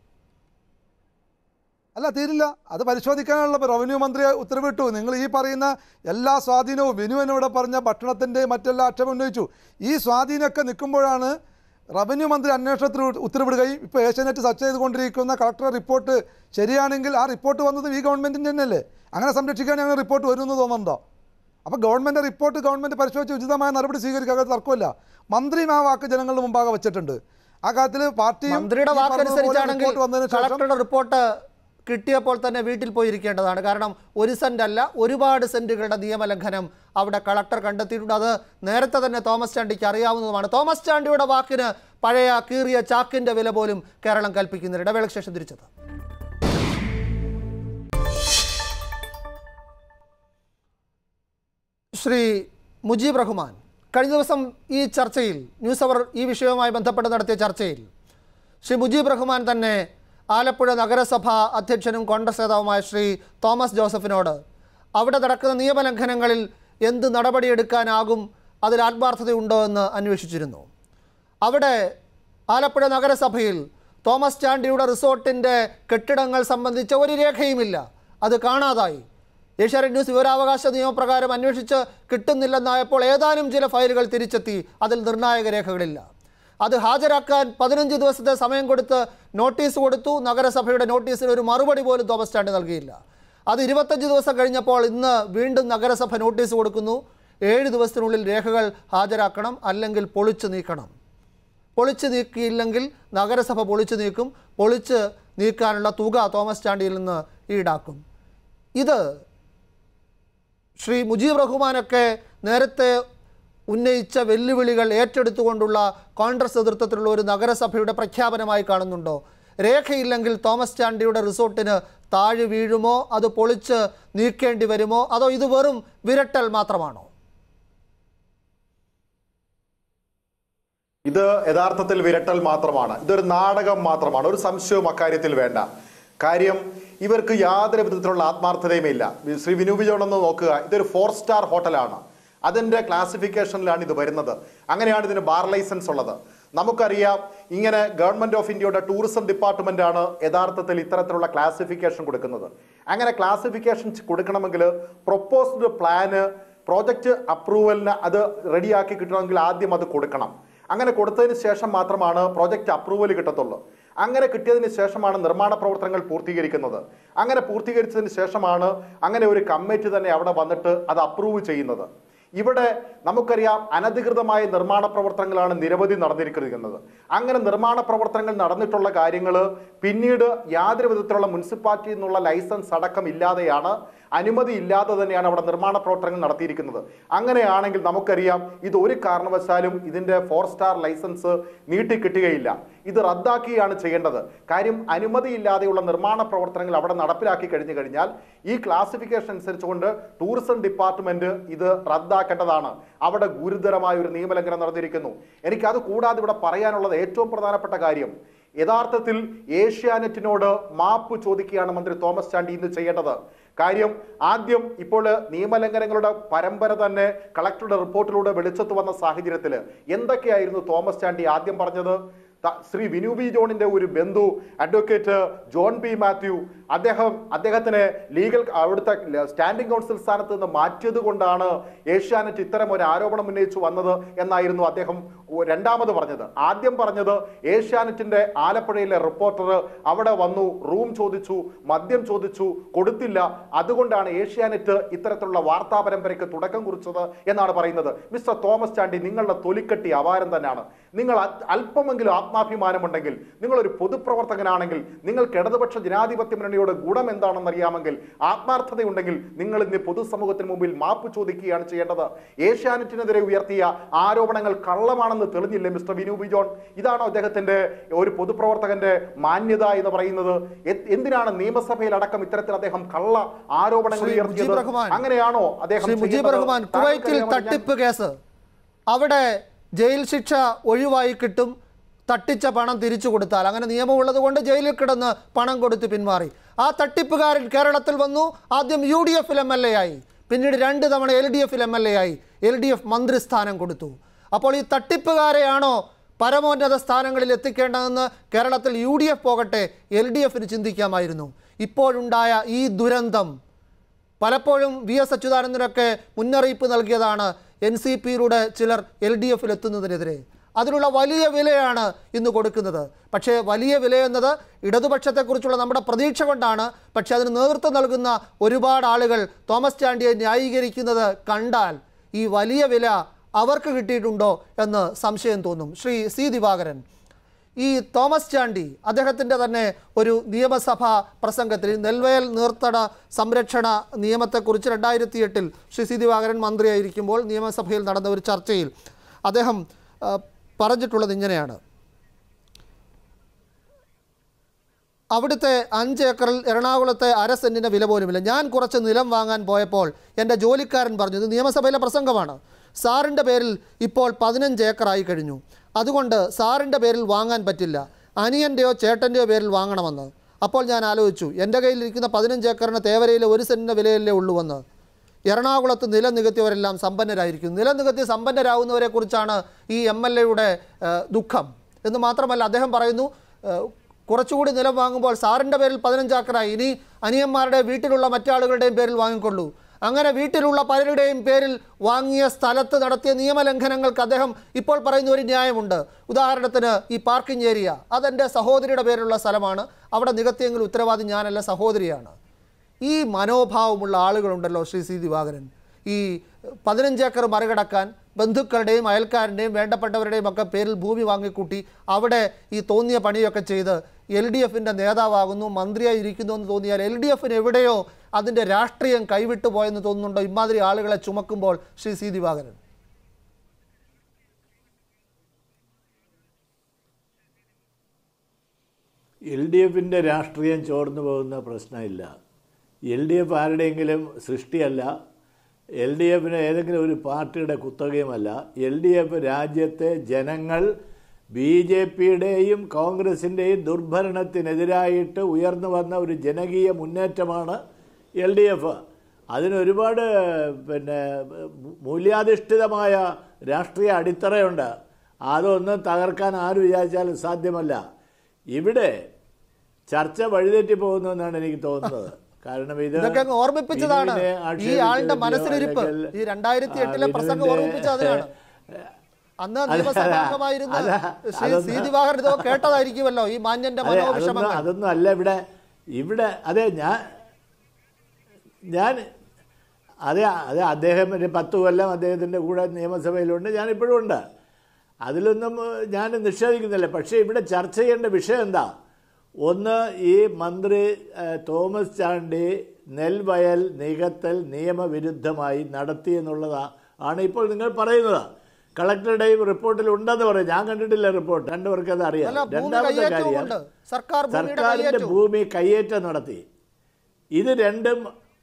അല്ല തീരില്ല അത് പരിശോധിക്കാനുള്ള ഇപ്പൊ റവന്യൂ മന്ത്രി ഉത്തരവിട്ടു നിങ്ങൾ ഈ പറയുന്ന എല്ലാ സ്വാധീനവും വിനു എന്നിവിടെ പറഞ്ഞ ഭക്ഷണത്തിൻ്റെ മറ്റെല്ലാ ആക്ഷേപം ഉന്നയിച്ചു ഈ സ്വാധീനമൊക്കെ നിൽക്കുമ്പോഴാണ് റവന്യൂ മന്ത്രി അന്വേഷണത്തിന് ഉ- ഉത്തരവിടുകയും ഇപ്പോൾ ഏഷ്യാനെറ്റ് ചർച്ച ചെയ്തുകൊണ്ടിരിക്കുന്ന കളക്ടർ റിപ്പോർട്ട് ശരിയാണെങ്കിൽ ആ റിപ്പോർട്ട് വന്നത് ഈ ഗവൺമെൻറ്റിൻ്റെ തന്നെയല്ലേ അങ്ങനെ സംരക്ഷിക്കാൻ ഞങ്ങൾ റിപ്പോർട്ട് വരുമെന്ന് തോന്നുന്നുണ്ടോ അപ്പോൾ ഗവൺമെൻറ് റിപ്പോർട്ട് ഗവൺമെൻറ് പരിശോധിച്ച് ഉചിതമായ നടപടി സ്വീകരിക്കാൻ തർക്കമില്ല മന്ത്രിയും ആ വാക്ക് ജനങ്ങളുടെ മുമ്പാകെ വെച്ചിട്ടുണ്ട് ആ കാര്യത്തിൽ പാർട്ടിയും മന്ത്രിയുടെ ഈ പറഞ്ഞതുപോലെ വാക്കനുസരിച്ചാണെങ്കിൽ റിപ്പോർട്ട് വന്നതിന് ശേഷം കളക്ടറുടെ റിപ്പോർട്ട് കിട്ടിയപ്പോൾ തന്നെ വീട്ടിൽ പോയിരിക്കേണ്ടതാണ് കാരണം ഒരു സെന്റ് അല്ല ഒരുപാട് സെന്റുകളുടെ നിയമലംഘനം അവിടെ കളക്ടർ കണ്ടെത്തിയിട്ടുണ്ട് അത് നേരത്തെ തന്നെ തോമസ് ചാണ്ടിക്ക് അറിയാവുന്നതുമാണ് തോമസ് ചാണ്ടിയുടെ വാക്കിന് പഴയ കീറിയ ചാക്കിന്റെ വില പോലും കേരളം കൽപ്പിക്കുന്നില്ല ഇടവേളയ്ക്ക് ശേഷം തിരിച്ചത് ശ്രീ മുജീബ് റഹ്മാൻ കഴിഞ്ഞ ദിവസം ഈ ചർച്ചയിൽ ന്യൂസ് അവർ ഈ വിഷയവുമായി ബന്ധപ്പെട്ട് നടത്തിയ ചർച്ചയിൽ ശ്രീ മുജീബ് റഹ്മാൻ തന്നെ ആലപ്പുഴ നഗരസഭ അധ്യക്ഷനും കോൺഗ്രസ് നേതാവുമായ ശ്രീ തോമസ് ജോസഫിനോട് അവിടെ നടക്കുന്ന നിയമലംഘനങ്ങളിൽ എന്ത് നടപടിയെടുക്കാനാകും അതിൽ ആത്മാർത്ഥതയുണ്ടോ എന്ന് അന്വേഷിച്ചിരുന്നു അവിടെ ആലപ്പുഴ നഗരസഭയിൽ തോമസ് ചാണ്ടിയുടെ റിസോർട്ടിൻ്റെ കെട്ടിടങ്ങൾ സംബന്ധിച്ച ഒരു രേഖയുമില്ല അത് കാണാതായി ഏഷ്യാനെറ്റ് ന്യൂസ് വിവരാവകാശ നിയമപ്രകാരം അന്വേഷിച്ച് കിട്ടുന്നില്ലെന്നായപ്പോൾ ഏതാനും ചില ഫയലുകൾ തിരിച്ചെത്തി അതിൽ നിർണായക രേഖകളില്ല അത് ഹാജരാക്കാൻ പതിനഞ്ച് ദിവസത്തെ സമയം കൊടുത്ത് നോട്ടീസ് കൊടുത്തു നഗരസഭയുടെ നോട്ടീസിന് ഒരു മറുപടി പോലും തോമസ് ചാണ്ടി നൽകിയില്ല അത് ഇരുപത്തഞ്ച് ദിവസം കഴിഞ്ഞപ്പോൾ ഇന്ന് വീണ്ടും നഗരസഭ നോട്ടീസ് കൊടുക്കുന്നു ഏഴ് ദിവസത്തിനുള്ളിൽ രേഖകൾ ഹാജരാക്കണം അല്ലെങ്കിൽ പൊളിച്ചു നീക്കണം പൊളിച്ചു നീക്കിയില്ലെങ്കിൽ നഗരസഭ പൊളിച്ചു നീക്കും പൊളിച്ച് നീക്കാനുള്ള തുക തോമസ് ചാണ്ടിയിൽ നിന്ന് ഈടാക്കും ഇത് ശ്രീ മുജീബ് റഹ്മാനൊക്കെ നേരത്തെ ഉന്നയിച്ച വെല്ലുവിളികൾ ഏറ്റെടുത്തുകൊണ്ടുള്ള കോൺഗ്രസ് നേതൃത്വത്തിലുള്ള ഒരു നഗരസഭയുടെ പ്രഖ്യാപനമായി കാണുന്നുണ്ടോ രേഖയില്ലെങ്കിൽ തോമസ് ചാണ്ടിയുടെ റിസോർട്ടിന് താഴെ വീഴുമോ അത് പൊളിച്ച് നീക്കേണ്ടി വരുമോ അതോ ഇത് വെറും വിരട്ടൽ മാത്രമാണോ ഇത് യഥാർത്ഥത്തിൽ വിരട്ടൽ മാത്രമാണ് ഇതൊരു നാടകം മാത്രമാണ് ഒരു സംശയവും അക്കാര്യത്തിൽ വേണ്ട കാര്യം ഇവർക്ക് യാതൊരു വിധത്തിലുള്ള ആത്മാർത്ഥതയും ഇല്ല ശ്രീ വിനു വിജയൻ ഒന്ന് നോക്കുക ഇതൊരു ഫോർ സ്റ്റാർ ഹോട്ടലാണ് അതിൻ്റെ ക്ലാസിഫിക്കേഷനിലാണ് ഇത് വരുന്നത് അങ്ങനെയാണ് ഇതിന് ബാർ ലൈസൻസ് ഉള്ളത് നമുക്കറിയാം ഇങ്ങനെ ഗവൺമെന്റ് ഓഫ് ഇന്ത്യയുടെ ടൂറിസം ഡിപ്പാർട്ട്മെന്റ് ആണ് യഥാർത്ഥത്തിൽ ഇത്തരത്തിലുള്ള ക്ലാസിഫിക്കേഷൻ കൊടുക്കുന്നത് അങ്ങനെ ക്ലാസിഫിക്കേഷൻ കൊടുക്കണമെങ്കിൽ പ്രൊപ്പോസ്ഡ് പ്ലാന് പ്രോജക്റ്റ് അപ്രൂവലിന് അത് റെഡിയാക്കി കിട്ടണമെങ്കിൽ ആദ്യം അത് കൊടുക്കണം അങ്ങനെ കൊടുത്തതിന് ശേഷം മാത്രമാണ് പ്രോജക്റ്റ് അപ്രൂവൽ കിട്ടത്തുള്ളൂ അങ്ങനെ കിട്ടിയതിന് ശേഷമാണ് നിർമ്മാണ പ്രവർത്തനങ്ങൾ പൂർത്തീകരിക്കുന്നത് അങ്ങനെ പൂർത്തീകരിച്ചതിന് ശേഷമാണ് അങ്ങനെ ഒരു കമ്മിറ്റി തന്നെ അവിടെ വന്നിട്ട് അത് അപ്രൂവ് ചെയ്യുന്നത് ഇവിടെ നമുക്കറിയാം അനധികൃതമായ നിർമ്മാണ പ്രവർത്തനങ്ങളാണ് നിരവധി നടന്നിരിക്കുന്നത് അങ്ങനെ നിർമ്മാണ പ്രവർത്തനങ്ങൾ നടന്നിട്ടുള്ള കാര്യങ്ങൾ പിന്നീട് യാതൊരു വിധത്തിലുള്ള മുനിസിപ്പാലിറ്റിയിൽ നിന്നുള്ള ലൈസൻസ് അടക്കം ഇല്ലാതെയാണ് അനുമതി ഇല്ലാതെ തന്നെയാണ് അവിടെ നിർമ്മാണ പ്രവർത്തനങ്ങൾ നടത്തിയിരിക്കുന്നത് അങ്ങനെയാണെങ്കിൽ നമുക്കറിയാം ഇത് ഒരു കാരണവശാലും ഇതിന്റെ ഫോർ സ്റ്റാർ ലൈസൻസ് നീട്ടിക്കിട്ടുകയില്ല ഇത് റദ്ദാക്കുകയാണ് ചെയ്യേണ്ടത് കാര്യം അനുമതിയില്ലാതെയുള്ള നിർമ്മാണ പ്രവർത്തനങ്ങൾ അവിടെ നടപ്പിലാക്കി കഴിഞ്ഞു കഴിഞ്ഞാൽ ഈ ക്ലാസിഫിക്കേഷൻ അനുസരിച്ചുകൊണ്ട് ടൂറിസം ഡിപ്പാർട്ട്മെന്റ് ഇത് റദ്ദാക്കേണ്ടതാണ് അവിടെ ഗുരുതരമായ ഒരു നിയമലംഘനം നടന്നിരിക്കുന്നു എനിക്ക് അത് കൂടാതെ ഇവിടെ പറയാനുള്ളത് ഏറ്റവും പ്രധാനപ്പെട്ട കാര്യം യഥാർത്ഥത്തിൽ ഏഷ്യാനെറ്റിനോട് മാപ്പ് ചോദിക്കുകയാണ് മന്ത്രി തോമസ് ചാണ്ടി ഇന്ന് ചെയ്യേണ്ടത് കാര്യം ആദ്യം ഇപ്പോൾ നിയമലംഘനങ്ങളുടെ പരമ്പര തന്നെ കളക്ടറുടെ റിപ്പോർട്ടിലൂടെ വെളിച്ചത്ത് വന്ന സാഹചര്യത്തിൽ എന്തൊക്കെയായിരുന്നു തോമസ് ചാണ്ടി ആദ്യം പറഞ്ഞത് ത- ശ്രീ വിനു ബി ജോണിന്റെ ഒരു ബന്ധു അഡ്വക്കേറ്റ് ജോൺ പി മാത്യു അദ്ദേഹം അദ്ദേഹത്തിന് ലീഗൽ അവിടുത്തെ സ്റ്റാൻഡിംഗ് കൗൺസിൽ സ്ഥാനത്ത് നിന്ന് മാറ്റിയത് കൊണ്ടാണ് ഏഷ്യാനെറ്റ് ഇത്തരം ഒരു ആരോപണം ഉന്നയിച്ചു വന്നത് എന്നായിരുന്നു അദ്ദേഹം ഒ- രണ്ടാമത് പറഞ്ഞത് ആദ്യം പറഞ്ഞത് ഏഷ്യാനെറ്റിന്റെ ആലപ്പുഴയിലെ റിപ്പോർട്ടർ അവിടെ വന്നു റൂം ചോദിച്ചു മദ്യം ചോദിച്ചു കൊടുത്തില്ല അതുകൊണ്ടാണ് ഏഷ്യാനെറ്റ് ഇത്തരത്തിലുള്ള വാർത്താ പരമ്പരയ്ക്ക് തുടക്കം കുറിച്ചത് എന്നാണ് പറയുന്നത് മിസ്റ്റർ തോമസ് ചാണ്ടി നിങ്ങളുടെ തൊലിക്കട്ടി അപാരം തന്നെയാണ് നിങ്ങൾ അ- അല്പമെങ്കിലും ആത്മാഭിമാനമുണ്ടെങ്കിൽ നിങ്ങളൊരു പൊതുപ്രവർത്തകനാണെങ്കിൽ നിങ്ങൾക്ക് ഇടതുപക്ഷ ജനാധിപത്യ മുന്നണിയുടെ ഗുണം എന്താണെന്ന് അറിയാമെങ്കിൽ ആത്മാർത്ഥതയുണ്ടെങ്കിൽ നിങ്ങൾ ഇന്ന് പൊതുസമൂഹത്തിന് മുമ്പിൽ മാപ്പ് ചോദിക്കുകയാണ് ചെയ്യേണ്ടത് ഏഷ്യാനെറ്റിനെതിരെ ഉയർത്തിയ ആരോപണങ്ങൾ കള്ളമാണെന്ന് തെളിഞ്ഞില്ലേ മിസ്റ്റർ വിനു ബി ജോൺ ഇതാണോ അദ്ദേഹത്തിന്റെ ഒരു പൊതുപ്രവർത്തകന്റെ മാന്യത എന്ന് പറയുന്നത് എ- എന്തിനാണ് നിയമസഭയിൽ അടക്കം ഇത്തരത്തിൽ അദ്ദേഹം കള്ള ആരോപണങ്ങൾ ശ്രീ ഉയർത്തിയത് മുജീബ് റഹ്മാൻ. അങ്ങനെയാണോ അദ്ദേഹം ശ്രീ മുജീബ് ചെയ്യുന്നത്? റഹ്മാൻ കുവൈറ്റിൽ താങ്കൾക്കറിയാമോ ഞാൻ- തട്ടിപ്പ് കേസ് അവിടെ ജയിൽ ശിക്ഷ ഒഴിവായി കിട്ടും തട്ടിച്ച പണം തിരിച്ചു കൊടുത്താൽ അങ്ങനെ നിയമമുള്ളത് കൊണ്ട് ജയിലിൽ കിടന്ന് പണം കൊടുത്ത് പിന്മാറി ആ തട്ടിപ്പുകാരൻ കേരളത്തിൽ വന്നു ആദ്യം യു ഡി എഫിൽ എം എൽ എ ആയി പിന്നീട് രണ്ട് തവണ എൽ ഡി എഫിൽ എം എൽ എ ആയി എൽ ഡി എഫ് മന്ത്രിസ്ഥാനം കൊടുത്തു അപ്പോൾ ഈ തട്ടിപ്പുകാരെയാണോ പരമോന്നത സ്ഥാനങ്ങളിൽ എത്തിക്കേണ്ടതെന്ന് കേരളത്തിൽ യു ഡി എഫ് പോകട്ടെ എൽ ഡി എഫിന് ചിന്തിക്കാമായിരുന്നു ഇപ്പോഴുണ്ടായ ഈ ദുരന്തം പലപ്പോഴും വി എസ് അച്യുതാനന്ദനൊക്കെ മുന്നറിയിപ്പ് നൽകിയതാണ് എൻ സി പിയിലൂടെ ചിലർ എൽ ഡി എഫിൽ എത്തുന്നതിനെതിരെ അതിനുള്ള വലിയ വിലയാണ് ഇന്ന് കൊടുക്കുന്നത് പക്ഷേ വലിയ വില എന്നത് ഇടതുപക്ഷത്തെക്കുറിച്ചുള്ള നമ്മുടെ പ്രതീക്ഷ കൊണ്ടാണ് പക്ഷേ അതിന് നേതൃത്വം നൽകുന്ന ഒരുപാട് ആളുകൾ തോമസ് ചാണ്ടിയെ ന്യായീകരിക്കുന്നത് കണ്ടാൽ ഈ വലിയ വില അവർക്ക് കിട്ടിയിട്ടുണ്ടോ എന്ന് സംശയം തോന്നും ശ്രീ സി ദിവാകരൻ ഈ തോമസ് ചാണ്ടി അദ്ദേഹത്തിൻ്റെ തന്നെ ഒരു നിയമസഭാ പ്രസംഗത്തിൽ ഈ നെൽവയൽ നീർത്തട സംരക്ഷണ നിയമത്തെക്കുറിച്ച് രണ്ടായിരത്തി എട്ടിൽ ശ്രീ സി ദിവാകരൻ മന്ത്രിയായിരിക്കുമ്പോൾ നിയമസഭയിൽ നടന്ന ഒരു ചർച്ചയിൽ അദ്ദേഹം ആ, പറഞ്ഞിട്ടുള്ളത് ഇങ്ങനെയാണ് അവിടുത്തെ അഞ്ച് ഏക്കറിൽ എറണാകുളത്തെ അര സെൻറ്റിൻ്റെ വില പോലുമില്ല ഞാൻ കുറച്ച് നിലം വാങ്ങാൻ പോയപ്പോൾ എൻ്റെ ജോലിക്കാരൻ പറഞ്ഞു ഇത് നിയമസഭയിലെ പ്രസംഗമാണ് സാറിൻ്റെ പേരിൽ ഇപ്പോൾ പതിനഞ്ച് ഏക്കറായി കഴിഞ്ഞു അതുകൊണ്ട് സാറിൻ്റെ പേരിൽ വാങ്ങാൻ പറ്റില്ല അനിയൻ്റെയോ ചേട്ടൻ്റെയോ പേരിൽ വാങ്ങണമെന്ന് അപ്പോൾ ഞാൻ ആലോചിച്ചു എൻ്റെ കയ്യിലിരിക്കുന്ന പതിനഞ്ച് ഏക്കറിന് തേവരയിലെ ഒരു സെൻറ്റിൻ്റെ വിലയല്ലേ ഉള്ളൂവെന്ന് എറണാകുളത്ത് നിലം നികത്തിയവരെല്ലാം സമ്പന്നരായിരിക്കും നിലം നികത്തി സമ്പന്നരാകുന്നവരെ കുറിച്ചാണ് ഈ എം എൽ എയുടെ ദുഃഖം എന്ന് മാത്രമല്ല അദ്ദേഹം പറയുന്നു ഏഹ്, കുറച്ചുകൂടി നിലം വാങ്ങുമ്പോൾ സാറിൻ്റെ പേരിൽ പതിനഞ്ചാക്കറായി ഇനി അനിയന്മാരുടെ വീട്ടിലുള്ള മറ്റാളുകളുടെയും പേരിൽ വാങ്ങിക്കൊള്ളൂ അങ്ങനെ വീട്ടിലുള്ള പലരുടെയും പേരിൽ വാങ്ങിയ സ്ഥലത്ത് നടത്തിയ നിയമലംഘനങ്ങൾക്ക് അദ്ദേഹം ഇപ്പോൾ പറയുന്ന ഒരു ന്യായമുണ്ട് ഉദാഹരണത്തിന് ഈ പാർക്കിംഗ് ഏരിയ അതെൻ്റെ സഹോദരിയുടെ പേരിലുള്ള സ്ഥലമാണ് അവിടെ നികത്തിയെങ്കിൽ ഉത്തരവാദി ഞാനല്ല സഹോദരിയാണ് ഈ മനോഭാവമുള്ള ആളുകളുണ്ടല്ലോ ശ്രീ സി ദിവാകരൻ ഈ പതിനഞ്ച് ഏക്കർ മറികടക്കാൻ ബന്ധുക്കളുടെയും അയൽക്കാരൻ്റെയും വേണ്ടപ്പെട്ടവരുടെയും ഒക്കെ പേരിൽ ഭൂമി വാങ്ങിക്കൂട്ടി അവിടെ ഈ തോന്നിയ പണിയൊക്കെ ചെയ്ത് എൽ ഡി എഫിൻ്റെ നേതാവാകുന്നു മന്ത്രിയായി ഇരിക്കുന്നു എന്ന് തോന്നിയാൽ എൽ ഡി എഫിന് എവിടെയോ അതിൻ്റെ രാഷ്ട്രീയം കൈവിട്ടു പോയെന്ന് തോന്നുന്നുണ്ടോ ഇമാതിരി ആളുകളെ ചുമക്കുമ്പോൾ Shri C Divakaran L D എഫിൻ്റെ രാഷ്ട്രീയം ചോർന്നു പോകുന്ന പ്രശ്നമില്ല എൽ ഡി എഫ് ആരുടെയെങ്കിലും സൃഷ്ടിയല്ല എൽ ഡി എഫിന് ഏതെങ്കിലും ഒരു പാർട്ടിയുടെ കുത്തകയുമല്ല എൽ ഡി എഫ് രാജ്യത്തെ ജനങ്ങൾ ബി ജെ പിയുടെയും കോൺഗ്രസിൻ്റെയും ദുർഭരണത്തിനെതിരായിട്ട് ഉയർന്നു വന്ന ഒരു ജനകീയ മുന്നേറ്റമാണ് എൽ ഡി എഫ് അതിന് ഒരുപാട് പിന്നെ മൂല്യാധിഷ്ഠിതമായ രാഷ്ട്രീയ അടിത്തറയുണ്ട് അതൊന്നും തകർക്കാൻ ആര് വിചാരിച്ചാലും സാധ്യമല്ല ഇവിടെ ചർച്ച വഴിതെറ്റി പോകുന്നു എന്നാണ് എനിക്ക് തോന്നുന്നത് കാരണം ഇത് ഇതൊക്കെ അങ്ങ് ഓർമ്മിപ്പിച്ചതാണ് ബിനുവിനെ ഈ ആളുടെ ആക്ഷേപിച്ചതിന്റെയോ മനസ്സിലിരിപ്പ് അല്ലെങ്കിൽ, ഈ രണ്ടായിരത്തി എട്ടിലെ ആ, പ്രസംഗം ബിനുവിന്റെ, ഓർമ്മിപ്പിച്ചത് അതിനാണ് അന്ന് അതെ, നിയമസഭാംഗമായിരുന്ന അതെ, ശ്രീ അതൊന്ന് സി ദിവാകരൻ ഇതോ കേട്ടതായിരിക്കുമല്ലോ ഈ മാന്യന്റെ അതെ അതൊന്നും മനോവിഷമങ്ങൾ അതൊന്നും അല്ല ഇവിടെ ഇവിടെ അതെ ഞാൻ ഞാൻ അതെ അതെ അദ്ദേഹം ഒരു പത്ത് കൊല്ലം അദ്ദേഹത്തിൻ്റെ കൂടെ നിയമസഭയിലുണ്ട് ഞാനിപ്പോഴും ഉണ്ട് അതിലൊന്നും ഏഹ്, ഞാൻ നിഷേധിക്കുന്നില്ല പക്ഷേ ഇവിടെ ചർച്ച ചെയ്യേണ്ട വിഷയം എന്താ ഒന്ന് ഈ മന്ത്രി ഏഹ്, തോമസ് ചാണ്ടി നെൽവയൽ നികത്തൽ നിയമവിരുദ്ധമായി നടത്തി എന്നുള്ളതാ ആണ് ഇപ്പോൾ നിങ്ങൾ പറയുന്നത് കളക്ടറുടെയും റിപ്പോർട്ടിൽ ഉണ്ടെന്ന് പറയും ഞാൻ കണ്ടിട്ടില്ല റിപ്പോർട്ട് രണ്ടുപേർക്ക് അത് അറിയാം അല്ല ഭൂമി രണ്ടാമത്തെ കയ്യേറ്റവുമുണ്ട് കാര്യം സർക്കാർ ഭൂമിയുടെ സർക്കാരിന്റെ കയ്യേറ്റവും ഭൂമി കയ്യേറ്റം നടത്തി ഇത് രണ്ടും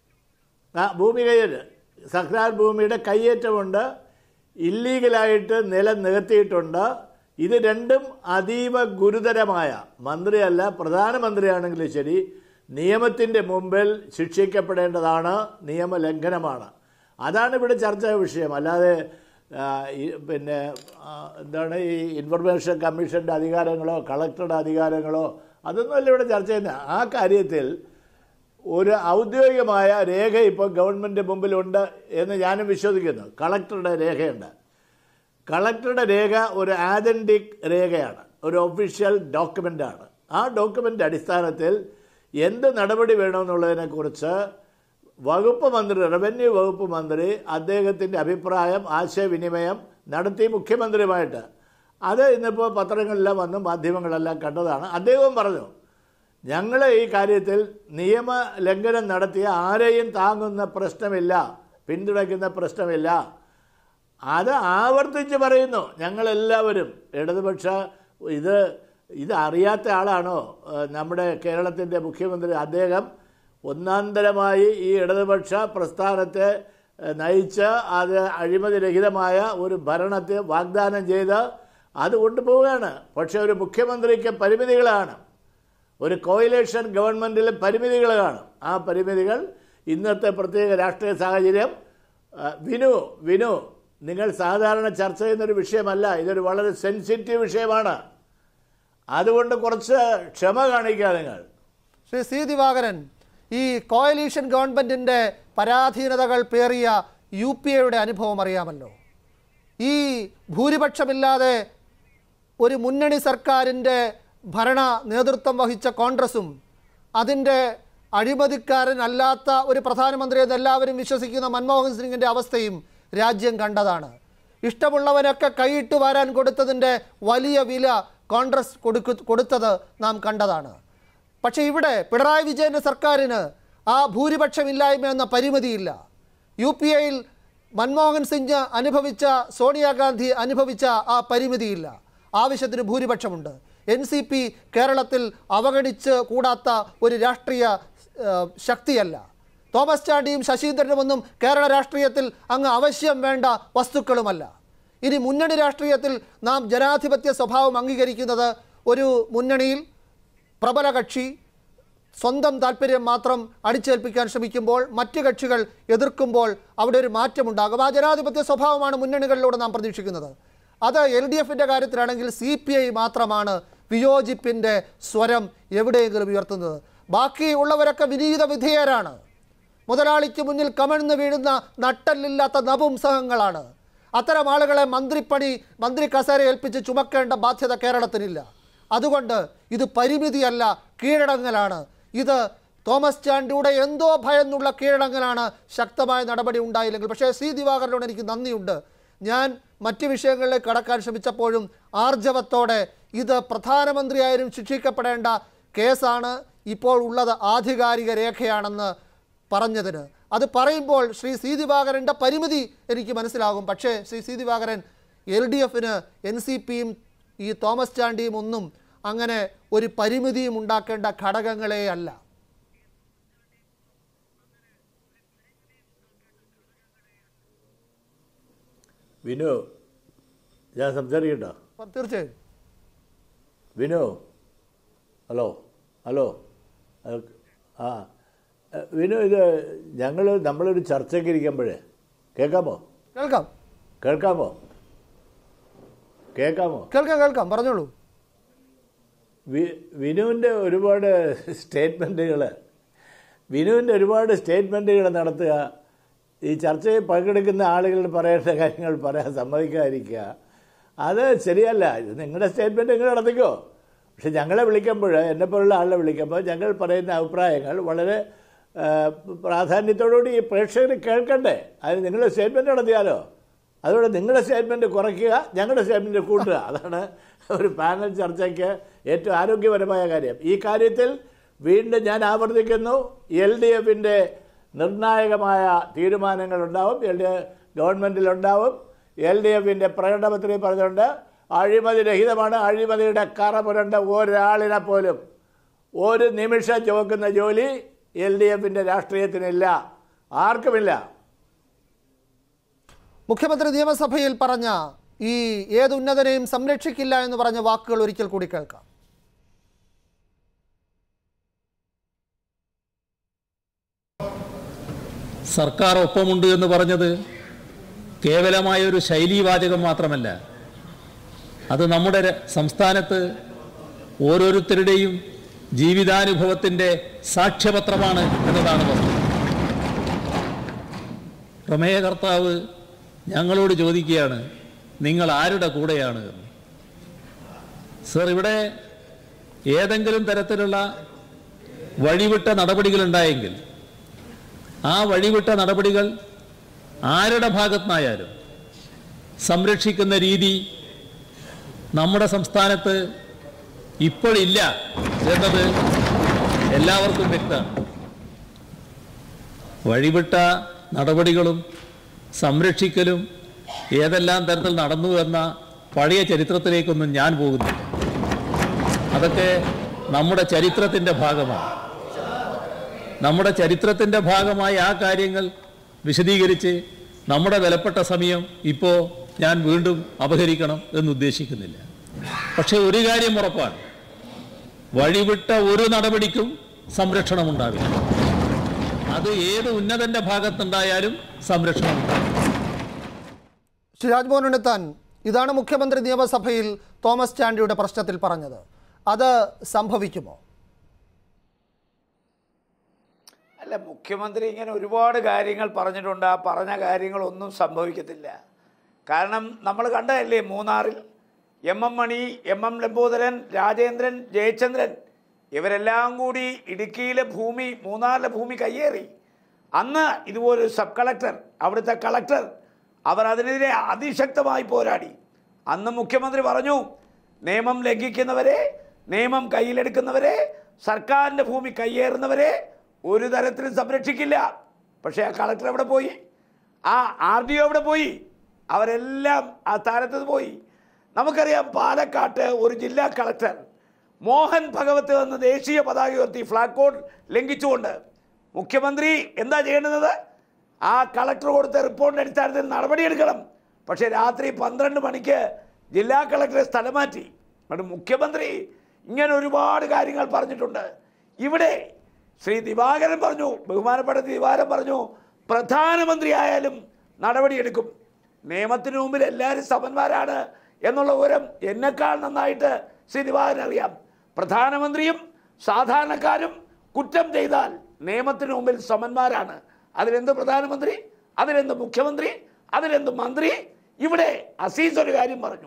ആ, ഭൂമി കയ്യേറ്റം സർക്കാർ ഭൂമിയുടെ കയ്യേറ്റമുണ്ട് ഇല്ലീഗലായിട്ട് നിലം നികത്തിയിട്ടുണ്ട് ഇത് രണ്ടും അതീവ ഗുരുതരമായ മന്ത്രിയല്ല പ്രധാനമന്ത്രിയാണെങ്കിലും ശരി നിയമത്തിൻ്റെ മുമ്പിൽ ശിക്ഷിക്കപ്പെടേണ്ടതാണ് നിയമലംഘനമാണ് അതാണ് ഇവിടെ ചർച്ചാ വിഷയം അല്ലാതെ ആ, ഈ പിന്നെ ആ, എന്താണ് ഈ ഇൻഫർമേഷൻ കമ്മീഷൻ്റെ അധികാരങ്ങളോ കളക്ടറുടെ അധികാരങ്ങളോ അതൊന്നുമല്ല ഇവിടെ ചർച്ച ചെയ്യുന്നത് ആ കാര്യത്തിൽ ഒരു ഔദ്യോഗികമായ രേഖ ഇപ്പോൾ ഗവൺമെൻറ് മുമ്പിലുണ്ട് എന്ന് ഞാനും വിശ്വസിക്കുന്നു കളക്ടറുടെ രേഖയുണ്ട് കളക്ടറുടെ രേഖ ഒരു ആതൻറ്റിക് രേഖയാണ് ഒരു ഒഫീഷ്യൽ ഡോക്യുമെൻ്റാണ് ആ ഡോക്യുമെൻ്റ് അടിസ്ഥാനത്തിൽ എന്ത് നടപടി വേണമെന്നുള്ളതിനെക്കുറിച്ച് വകുപ്പ് മന്ത്രി റവന്യൂ വകുപ്പ് മന്ത്രി അദ്ദേഹത്തിൻ്റെ അഭിപ്രായം ആശയവിനിമയം നടത്തി മുഖ്യമന്ത്രിയുമായിട്ട് അത് ഇന്നിപ്പോൾ പത്രങ്ങളിലെല്ലാം വന്ന് മാധ്യമങ്ങളെല്ലാം കണ്ടതാണ് അദ്ദേഹവും പറഞ്ഞു ഞങ്ങൾ ഈ കാര്യത്തിൽ നിയമ ലംഘനം നടത്തിയ ആരെയും താങ്ങുന്ന പ്രശ്നമില്ല പിന്തുണയ്ക്കുന്ന പ്രശ്നമില്ല അത് ആവർത്തിച്ച് പറയുന്നു ഞങ്ങളെല്ലാവരും ഇടതുപക്ഷ ഇത് ഇത് അറിയാത്ത ആളാണോ ഏഹ് നമ്മുടെ കേരളത്തിൻ്റെ മുഖ്യമന്ത്രി അദ്ദേഹം ഒന്നാന്തരമായി ഈ ഇടതുപക്ഷ പ്രസ്ഥാനത്തെ ഏഹ് നയിച്ച് അത് അഴിമതിരഹിതമായ ഒരു ഭരണത്തെ വാഗ്ദാനം ചെയ്ത് അത് കൊണ്ടുപോവുകയാണ് പക്ഷേ ഒരു മുഖ്യമന്ത്രിക്ക് പരിമിതികളാണ് ഒരു കോയിലേഷൻ ഗവൺമെൻറ്റിൽ പരിമിതികൾ കാണും ആ പരിമിതികൾ ഇന്നത്തെ പ്രത്യേക രാഷ്ട്രീയ സാഹചര്യം ആ, വിനു വിനു നിങ്ങൾ സാധാരണ ചർച്ച ചെയ്യുന്നൊരു വിഷയമല്ല ഇതൊരു വളരെ സെൻസിറ്റീവ് വിഷയമാണ് അതുകൊണ്ട് കുറച്ച് ക്ഷമ കാണിക്കുക നിങ്ങൾ ശ്രീ സി ദിവാകരൻ ഈ കോയലീഷൻ ഗവൺമെന്റിന്റെ പരാധീനതകൾ പേറിയ യു പി എയുടെ അനുഭവം അറിയാമല്ലോ ഈ ഭൂരിപക്ഷമില്ലാതെ ഒരു മുന്നണി സർക്കാരിൻ്റെ ഭരണ നേതൃത്വം വഹിച്ച കോൺഗ്രസും അതിൻ്റെ അഴിമതിക്കാരനല്ലാത്ത ഒരു പ്രധാനമന്ത്രി എന്ന് എല്ലാവരും വിശ്വസിക്കുന്ന മൻമോഹൻ സിംഗിൻ്റെ അവസ്ഥയും രാജ്യം കണ്ടതാണ് ഇഷ്ടമുള്ളവനൊക്കെ കൈയിട്ട് വാരാൻ കൊടുത്തതിൻ്റെ വലിയ വില കോൺഗ്രസ് കൊടുക്കു കൊടുത്തത് നാം കണ്ടതാണ് പക്ഷേ ഇവിടെ പിണറായി വിജയൻ്റെ സർക്കാരിന് ആ ഭൂരിപക്ഷമില്ലായ്മ എന്ന പരിമിതിയില്ല യു പി എയിൽ മൻമോഹൻ സിംഗ് അനുഭവിച്ച സോണിയാഗാന്ധി അനുഭവിച്ച ആ പരിമിതിയില്ല ആവശ്യത്തിന് ഭൂരിപക്ഷമുണ്ട് എൻ സി പി കേരളത്തിൽ അവഗണിച്ച് കൂടാത്ത ഒരു രാഷ്ട്രീയ ഏഹ്, ശക്തിയല്ല തോമസ് ചാണ്ടിയും ശശീന്ദ്രനുമൊന്നും കേരള രാഷ്ട്രീയത്തിൽ അങ്ങ് അവശ്യം വേണ്ട വസ്തുക്കളുമല്ല ഇനി മുന്നണി രാഷ്ട്രീയത്തിൽ നാം ജനാധിപത്യ സ്വഭാവം അംഗീകരിക്കുന്നത് ഒരു മുന്നണിയിൽ പ്രബല കക്ഷി സ്വന്തം താല്പര്യം മാത്രം അടിച്ചേൽപ്പിക്കാൻ ശ്രമിക്കുമ്പോൾ മറ്റ് കക്ഷികൾ എതിർക്കുമ്പോൾ അവിടെ ഒരു മാറ്റമുണ്ടാകും ആ ജനാധിപത്യ സ്വഭാവമാണ് മുന്നണികളിലൂടെ നാം പ്രതീക്ഷിക്കുന്നത് അത് എൽ ഡി എഫിൻ്റെ കാര്യത്തിലാണെങ്കിൽ സി പി ഐ മാത്രമാണ് വിയോജിപ്പിൻ്റെ സ്വരം എവിടെയെങ്കിലും ഉയർത്തുന്നത് ബാക്കി ഉള്ളവരൊക്കെ വിനീത വിധേയരാണ് മുതലാളിക്ക് മുന്നിൽ കമഴ്ന്നു വീഴുന്ന നട്ടല്ലില്ലാത്ത നപുംസകങ്ങളാണ് അത്തരം ആളുകളെ മന്ത്രിപ്പണി മന്ത്രി കസേര ഏൽപ്പിച്ച് ചുമക്കേണ്ട ബാധ്യത കേരളത്തിനില്ല അതുകൊണ്ട് ഇത് പരിമിതിയല്ല കീഴടങ്ങലാണ് ഇത് തോമസ് ചാണ്ടിയുടെ എന്തോ ഭയന്നുള്ള കീഴടങ്ങലാണ് ശക്തമായ നടപടി ഉണ്ടായില്ലെങ്കിൽ പക്ഷേ സി ദിവാകരനോട് എനിക്ക് നന്ദിയുണ്ട് ഞാൻ മറ്റ് വിഷയങ്ങളിലേക്ക് കടക്കാൻ ശ്രമിച്ചപ്പോഴും ആർജവത്തോടെ ഇത് പ്രധാനമന്ത്രിയായാലും ശിക്ഷിക്കപ്പെടേണ്ട കേസാണ് ഇപ്പോൾ ഉള്ളത് ആധികാരിക രേഖയാണെന്ന് പറഞ്ഞതിന് അത് പറയുമ്പോൾ ശ്രീ സി ദിവാകരൻ്റെ പരിമിതി എനിക്ക് മനസ്സിലാകും പക്ഷേ Shri C Divakaran L D എഫിന് എൻ സി പിയും ഈ തോമസ് ചാണ്ടിയും ഒന്നും അങ്ങനെ ഒരു പരിമിതിയും ഉണ്ടാക്കേണ്ട ഘടകങ്ങളേ അല്ല വിനു ഞാൻ സംസാരിക്കട്ടോ അപ്പം തീർച്ചയായും വിനു ഹലോ ഹലോ അത് ആ എ, വിനു ഇത് ഞങ്ങൾ നമ്മളൊരു ചർച്ചയ്ക്ക് ഇരിക്കുമ്പോഴേ കേൾക്കാമോ കേൾക്കാം കേൾക്കാമോ കേൾക്കാമോ കേൾക്കാം കേൾക്കാം പറഞ്ഞോളൂ വി വിനുവിൻ്റെ ഒരുപാട് സ്റ്റേറ്റ്മെൻറ്റുകൾ വിനുവിൻ്റെ ഒരുപാട് സ്റ്റേറ്റ്മെൻറ്റുകൾ നടത്തുക ഈ ചർച്ചയിൽ പങ്കെടുക്കുന്ന ആളുകൾ പറയേണ്ട കാര്യങ്ങൾ പറയാൻ സമ്മതിക്കാതിരിക്കുക അത് ശരിയല്ല ഇത് നിങ്ങളുടെ സ്റ്റേറ്റ്മെൻറ്റ് നിങ്ങൾ നടത്തിക്കോ പക്ഷെ ഞങ്ങളെ വിളിക്കുമ്പോൾ എന്നെപ്പോലുള്ള ആളെ വിളിക്കുമ്പോൾ ഞങ്ങൾ പറയുന്ന അഭിപ്രായങ്ങൾ വളരെ ആ, പ്രാധാന്യത്തോടുകൂടി ഈ പ്രേക്ഷകർ കേൾക്കണ്ടേ അതിന് നിങ്ങളുടെ സ്റ്റേറ്റ്മെൻറ്റ് നടത്തിയാലോ അതുകൊണ്ട് നിങ്ങളുടെ സ്റ്റേറ്റ്മെൻറ്റ് കുറയ്ക്കുക ഞങ്ങളുടെ സ്റ്റേറ്റ്മെൻറ്റ് കൂട്ടുക അതാണ് ഒരു പാനൽ ചർച്ചയ്ക്ക് ഏറ്റവും ആരോഗ്യപരമായ കാര്യം ഈ കാര്യത്തിൽ വീണ്ടും ഞാൻ ആവർത്തിക്കുന്നു എൽ ഡി എഫിൻ്റെ നിർണായകമായ തീരുമാനങ്ങളുണ്ടാവും എൽ ഡി എഫ് ഗവൺമെൻറ്റിലുണ്ടാവും എൽ ഡി എഫിൻ്റെ പ്രകടനപത്രിക പറഞ്ഞുകൊണ്ട് അഴിമതി രഹിതമാണ് അഴിമതിയുടെ കറ പുരണ്ട ഒരാളിനെ പോലും ഒരു നിമിഷം ചുവക്കുന്ന ജോലി എൽ ഡി എഫിൻ്റെ രാഷ്ട്രീയത്തിനില്ല ആർക്കുമില്ല മുഖ്യമന്ത്രി നിയമസഭയിൽ പറഞ്ഞ ഈ ഏത് ഉന്നതനെയും സംരക്ഷിക്കില്ല എന്ന് പറഞ്ഞ വാക്കുകൾ ഒരിക്കൽ കൂടി കേൾക്കാം സർക്കാർ ഒപ്പമുണ്ട് എന്ന് പറഞ്ഞത് കേവലമായ ഒരു ശൈലീവാചകം മാത്രമല്ല അത് നമ്മുടെ ര- സംസ്ഥാനത്ത് ഓരോരുത്തരുടെയും ജീവിതാനുഭവത്തിൻ്റെ സാക്ഷ്യപത്രമാണ് എന്നതാണ് വസ്തുത പ്രമേയകർത്താവ് ഞങ്ങളോട് ചോദിക്കുകയാണ് നിങ്ങൾ ആരുടെ കൂടെയാണ് എന്ന് സർ ഇവിടെ ഏതെങ്കിലും തരത്തിലുള്ള വഴിവിട്ട നടപടികളുണ്ടായെങ്കിൽ ആ വഴിവിട്ട നടപടികൾ ആരുടെ ഭാഗത്തുനിന്നായാലും സംരക്ഷിക്കുന്ന രീതി നമ്മുടെ സംസ്ഥാനത്ത് ഇപ്പോഴില്ല എന്നത് എല്ലാവർക്കും വ്യക്തമാണ് വഴിവിട്ട നടപടികളും സംരക്ഷിക്കലും ഏതെല്ലാം തരത്തിൽ നടന്നു എന്ന പഴയ ചരിത്രത്തിലേക്കൊന്നും ഞാൻ പോകുന്നില്ല അതൊക്കെ നമ്മുടെ ചരിത്രത്തിൻ്റെ ഭാഗമാണ് നമ്മുടെ ചരിത്രത്തിൻ്റെ ഭാഗമായി ആ കാര്യങ്ങൾ വിശദീകരിച്ച് നമ്മുടെ വിലപ്പെട്ട സമയം ഇപ്പോൾ ഞാൻ വീണ്ടും അപഹരിക്കണം എന്ന് ഉദ്ദേശിക്കുന്നില്ല പക്ഷേ ഒരു കാര്യം ഉറപ്പാണ് വഴിവിട്ട ഒരു നടപടിക്കും സംരക്ഷണം ഉണ്ടാവില്ല അത് ഏത് ഉന്നതന്റെ ഭാഗത്തുണ്ടായാലും സംരക്ഷണം ഉണ്ടാവില്ല ശ്രീ രാജ്മോഹൻ ഉണ്ണിത്താൻ ഇതാണ് മുഖ്യമന്ത്രി നിയമസഭയിൽ തോമസ് ചാണ്ടിയുടെ പ്രശ്നത്തിൽ പറഞ്ഞത് അത് സംഭവിക്കുമോ അല്ല മുഖ്യമന്ത്രി ഇങ്ങനെ ഒരുപാട് കാര്യങ്ങൾ പറഞ്ഞിട്ടുണ്ട് ആ പറഞ്ഞ കാര്യങ്ങളൊന്നും സംഭവിക്കത്തില്ല കാരണം നമ്മൾ കണ്ടതല്ലേ മൂന്നാറിൽ M M Mani M M Lambodaran Rajendran Jayachandran ഇവരെല്ലാം കൂടി ഇടുക്കിയിലെ ഭൂമി മൂന്നാറിലെ ഭൂമി കയ്യേറി അന്ന് ഇതുപോലൊരു സബ് കളക്ടർ അവിടുത്തെ കളക്ടർ അവർ അതിനെതിരെ അതിശക്തമായി പോരാടി അന്ന് മുഖ്യമന്ത്രി പറഞ്ഞു നിയമം ലംഘിക്കുന്നവരെ നിയമം കയ്യിലെടുക്കുന്നവരെ സർക്കാരിൻ്റെ ഭൂമി കയ്യേറുന്നവരെ ഒരു തരത്തിലും സംരക്ഷിക്കില്ല പക്ഷേ ആ കളക്ടർ എവിടെ പോയി ആ ആർ ഡി ഒ എവിടെ പോയി അവരെല്ലാം ആ സ്ഥാനത്ത് നിന്ന് പോയി നമുക്കറിയാം പാലക്കാട്ട് ഒരു ജില്ലാ കളക്ടർ മോഹൻ ഭഗവത്ത് എന്ന ദേശീയ പതാക ഉയർത്തി ഫ്ലാഗ് കോഡ് ലംഘിച്ചുകൊണ്ട് മുഖ്യമന്ത്രി എന്താ ചെയ്യേണ്ടുന്നത് ആ കളക്ടർ കൊടുത്ത റിപ്പോർട്ടിൻ്റെ അടിസ്ഥാനത്തിൽ നടപടിയെടുക്കണം പക്ഷേ രാത്രി പന്ത്രണ്ട് മണിക്ക് ജില്ലാ കളക്ടറെ സ്ഥലം മാറ്റി അതുകൊണ്ട് മുഖ്യമന്ത്രി ഇങ്ങനെ ഒരുപാട് കാര്യങ്ങൾ പറഞ്ഞിട്ടുണ്ട് ഇവിടെ ശ്രീ ദിവാകരൻ പറഞ്ഞു ബഹുമാനപ്പെട്ട ദിവാകരൻ പറഞ്ഞു പ്രധാനമന്ത്രി ആയാലും നടപടിയെടുക്കും നിയമത്തിന് മുമ്പിൽ എല്ലാവരും സമന്മാരാണ് എന്നുള്ള വിവരം എന്നെക്കാൾ നന്നായിട്ട് ശ്രീ ദിവാകരൻ അറിയാം പ്രധാനമന്ത്രിയും സാധാരണക്കാരും കുറ്റം ചെയ്താൽ നിയമത്തിന് മുമ്പിൽ സമന്മാരാണ് അതിലെന്ത് പ്രധാനമന്ത്രി അതിലെന്ത് മുഖ്യമന്ത്രി അതിലെന്ത് മന്ത്രി ഇവിടെ അസീസ് ഒരു കാര്യം പറഞ്ഞു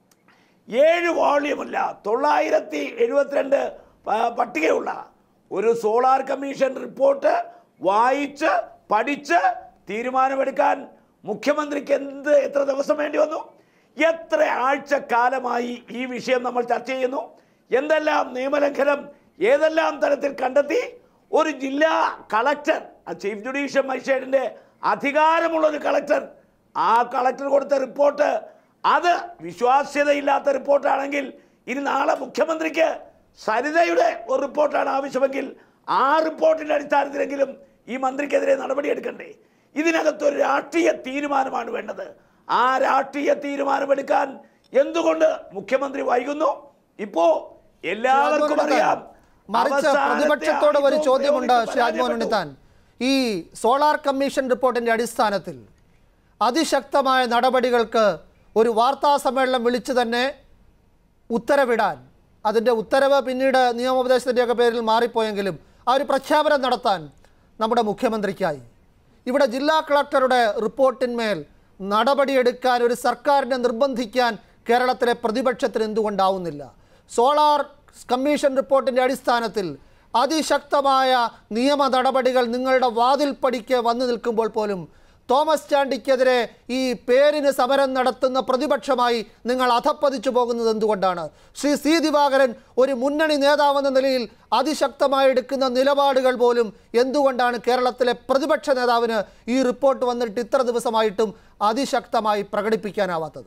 ഏഴ് വോള്യമുള്ള തൊള്ളായിരത്തി എഴുപത്തിരണ്ട് പ- പട്ടികയുള്ള ഒരു സോളാർ കമ്മീഷൻ റിപ്പോർട്ട് വായിച്ച് പഠിച്ച് തീരുമാനമെടുക്കാൻ മുഖ്യമന്ത്രിക്ക് എന്ത് എത്ര ദിവസം വേണ്ടി വന്നു എത്ര ആഴ്ച കാലമായി ഈ വിഷയം നമ്മൾ ചർച്ച ചെയ്യുന്നു എന്തെല്ലാം നിയമലംഘനം ഏതെല്ലാം തരത്തിൽ കണ്ടെത്തി ഒരു ജില്ലാ കളക്ടർ ആ ചീഫ് ജുഡീഷ്യൽ മജിസ്ട്രേറ്റിന്റെ അധികാരമുള്ള ഒരു കളക്ടർ ആ കളക്ടർ കൊടുത്ത റിപ്പോർട്ട് അത് വിശ്വാസ്യതയില്ലാത്ത റിപ്പോർട്ടാണെങ്കിൽ ഇനി നാളെ മുഖ്യമന്ത്രിക്ക് സരിതയുടെ ഒരു റിപ്പോർട്ടാണ് ആവശ്യമെങ്കിൽ ആ റിപ്പോർട്ടിന്റെ അടിസ്ഥാനത്തിലെങ്കിലും ഈ മന്ത്രിക്കെതിരെ നടപടിയെടുക്കണ്ടേ ഇതിനകത്തൊരു രാഷ്ട്രീയ തീരുമാനമാണ് വേണ്ടത് ആ രാഷ്ട്രീയ തീരുമാനമെടുക്കാൻ എന്തുകൊണ്ട് മുഖ്യമന്ത്രി വൈകുന്നു ഇപ്പോ എല്ലാവർക്കും അറിയാം മറിച്ച് അവസാനത്തെ പ്രതിപക്ഷത്തോട് ഒരു ആയുധം ചോദ്യമുണ്ട് ഉപയോഗിച്ച് ശ്രീ രാജ്മോഹൻ പരാജയപ്പെട്ടു. ഉണ്ണിത്താൻ ഈ സോളാർ കമ്മീഷൻ റിപ്പോർട്ടിന്റെ അടിസ്ഥാനത്തിൽ അതിശക്തമായ നടപടികൾക്ക് ഒരു വാർത്താ സമ്മേളനം വിളിച്ചു തന്നെ ഉത്തരവിടാൻ അതിൻ്റെ ഉത്തരവ് പിന്നീട് നിയമോപദേശത്തിൻ്റെയൊക്കെ പേരിൽ മാറിപ്പോയെങ്കിലും ആ ഒരു പ്രഖ്യാപനം നടത്താൻ നമ്മുടെ മുഖ്യമന്ത്രിക്കായി ഇവിടെ ജില്ലാ കളക്ടറുടെ റിപ്പോർട്ടിന്മേൽ നടപടിയെടുക്കാൻ ഒരു സർക്കാരിനെ നിർബന്ധിക്കാൻ കേരളത്തിലെ പ്രതിപക്ഷത്തിന് എന്തുകൊണ്ടാവുന്നില്ല സോളാർ കമ്മീഷൻ റിപ്പോർട്ടിൻ്റെ അടിസ്ഥാനത്തിൽ അതിശക്തമായ നിയമ നടപടികൾ നിങ്ങളുടെ വാതിൽപ്പടിക്ക് വന്നു നിൽക്കുമ്പോൾ പോലും തോമസ് ചാണ്ടിക്കെതിരെ ഈ പേരിന് സമരം നടത്തുന്ന പ്രതിപക്ഷമായി നിങ്ങൾ അധപ്പതിച്ചു പോകുന്നത് എന്തുകൊണ്ടാണ് ശ്രീ സി ദിവാകരൻ ഒരു മുന്നണി നേതാവെന്ന നിലയിൽ അതിശക്തമായി എടുക്കുന്ന നിലപാടുകൾ പോലും എന്തുകൊണ്ടാണ് കേരളത്തിലെ പ്രതിപക്ഷ നേതാവിന് ഈ റിപ്പോർട്ട് വന്നിട്ട് ഇത്ര ദിവസമായിട്ടും അതിശക്തമായി പ്രകടിപ്പിക്കാനാവാത്തത്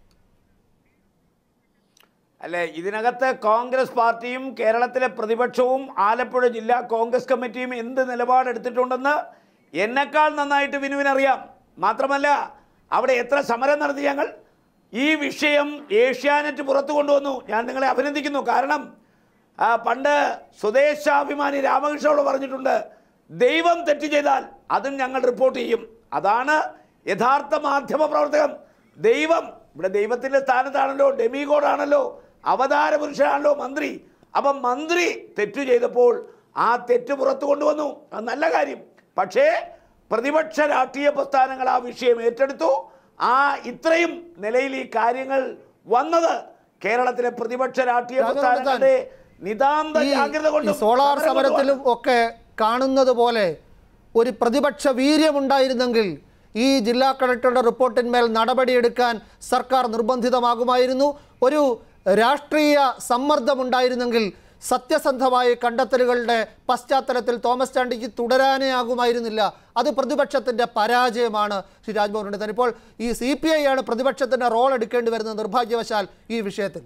അല്ലെ ഇതിനകത്ത് കോൺഗ്രസ് പാർട്ടിയും കേരളത്തിലെ പ്രതിപക്ഷവും ആലപ്പുഴ ജില്ലാ കോൺഗ്രസ് കമ്മിറ്റിയും എന്ത് നിലപാടെടുത്തിട്ടുണ്ടെന്ന് എന്നെക്കാൾ നന്നായിട്ട് വിനുവിനറിയാം മാത്രമല്ല അവിടെ എത്ര സമരം നടത്തി ഞങ്ങൾ ഈ വിഷയം ഏഷ്യാനെറ്റ് പുറത്തു കൊണ്ടുവന്നു ഞാൻ നിങ്ങളെ അഭിനന്ദിക്കുന്നു കാരണം ആ, പണ്ട് സ്വദേശാഭിമാനി രാമകൃഷ്ണനോട് പറഞ്ഞിട്ടുണ്ട് ദൈവം തെറ്റ് ചെയ്താൽ അതും ഞങ്ങൾ റിപ്പോർട്ട് ചെയ്യും അതാണ് യഥാർത്ഥ മാധ്യമ പ്രവർത്തകം ദൈവം ഇവിടെ ദൈവത്തിൻ്റെ സ്ഥാനത്താണല്ലോ ഡെമിഗോഡാണല്ലോ അവതാര പുരുഷനാണല്ലോ മന്ത്രി അപ്പം മന്ത്രി തെറ്റു ചെയ്തപ്പോൾ ആ തെറ്റ് പുറത്തു കൊണ്ടുവന്നു അത് നല്ല കാര്യം പക്ഷേ പ്രതിപക്ഷ രാഷ്ട്രീയ പ്രസ്ഥാനങ്ങൾ ആ വിഷയം ഏറ്റെടുത്തു ആ ഇത്രയും നിലയിൽ ഈ കാര്യങ്ങൾ വന്നത് കേരളത്തിലെ പ്രതിപക്ഷ രാഷ്ട്രീയ രാഘവൻ പ്രസ്ഥാനങ്ങളുടെ നിതാന്ത ഈ ജാഗ്രത ഈ കൊണ്ടും സോളാർ സമരം കൊണ്ടുമാണ്. സമരത്തിലും ഒക്കെ കാണുന്നത് പോലെ ഒരു പ്രതിപക്ഷ വീര്യമുണ്ടായിരുന്നെങ്കിൽ ഈ ജില്ലാ കളക്ടറുടെ റിപ്പോർട്ടിന്മേൽ നടപടിയെടുക്കാൻ സർക്കാർ നിർബന്ധിതമാകുമായിരുന്നു ഒരു രാഷ്ട്രീയ സമ്മർദ്ദമുണ്ടായിരുന്നെങ്കിൽ സത്യസന്ധമായ കണ്ടെത്തലുകളുടെ പശ്ചാത്തലത്തിൽ തോമസ് ചാണ്ടിക്ക് തുടരാനേ ആകുമായിരുന്നില്ല അത് പ്രതിപക്ഷത്തിൻ്റെ പരാജയമാണ് ശ്രീ രാജ്ഭവൻ ഉണ്ണിത്താൻ ഇപ്പോൾ ഈ സി പി ഐ ആണ് പ്രതിപക്ഷത്തിൻ്റെ റോൾ എടുക്കേണ്ടി വരുന്നത് നിർഭാഗ്യവശാൽ ഈ വിഷയത്തിൽ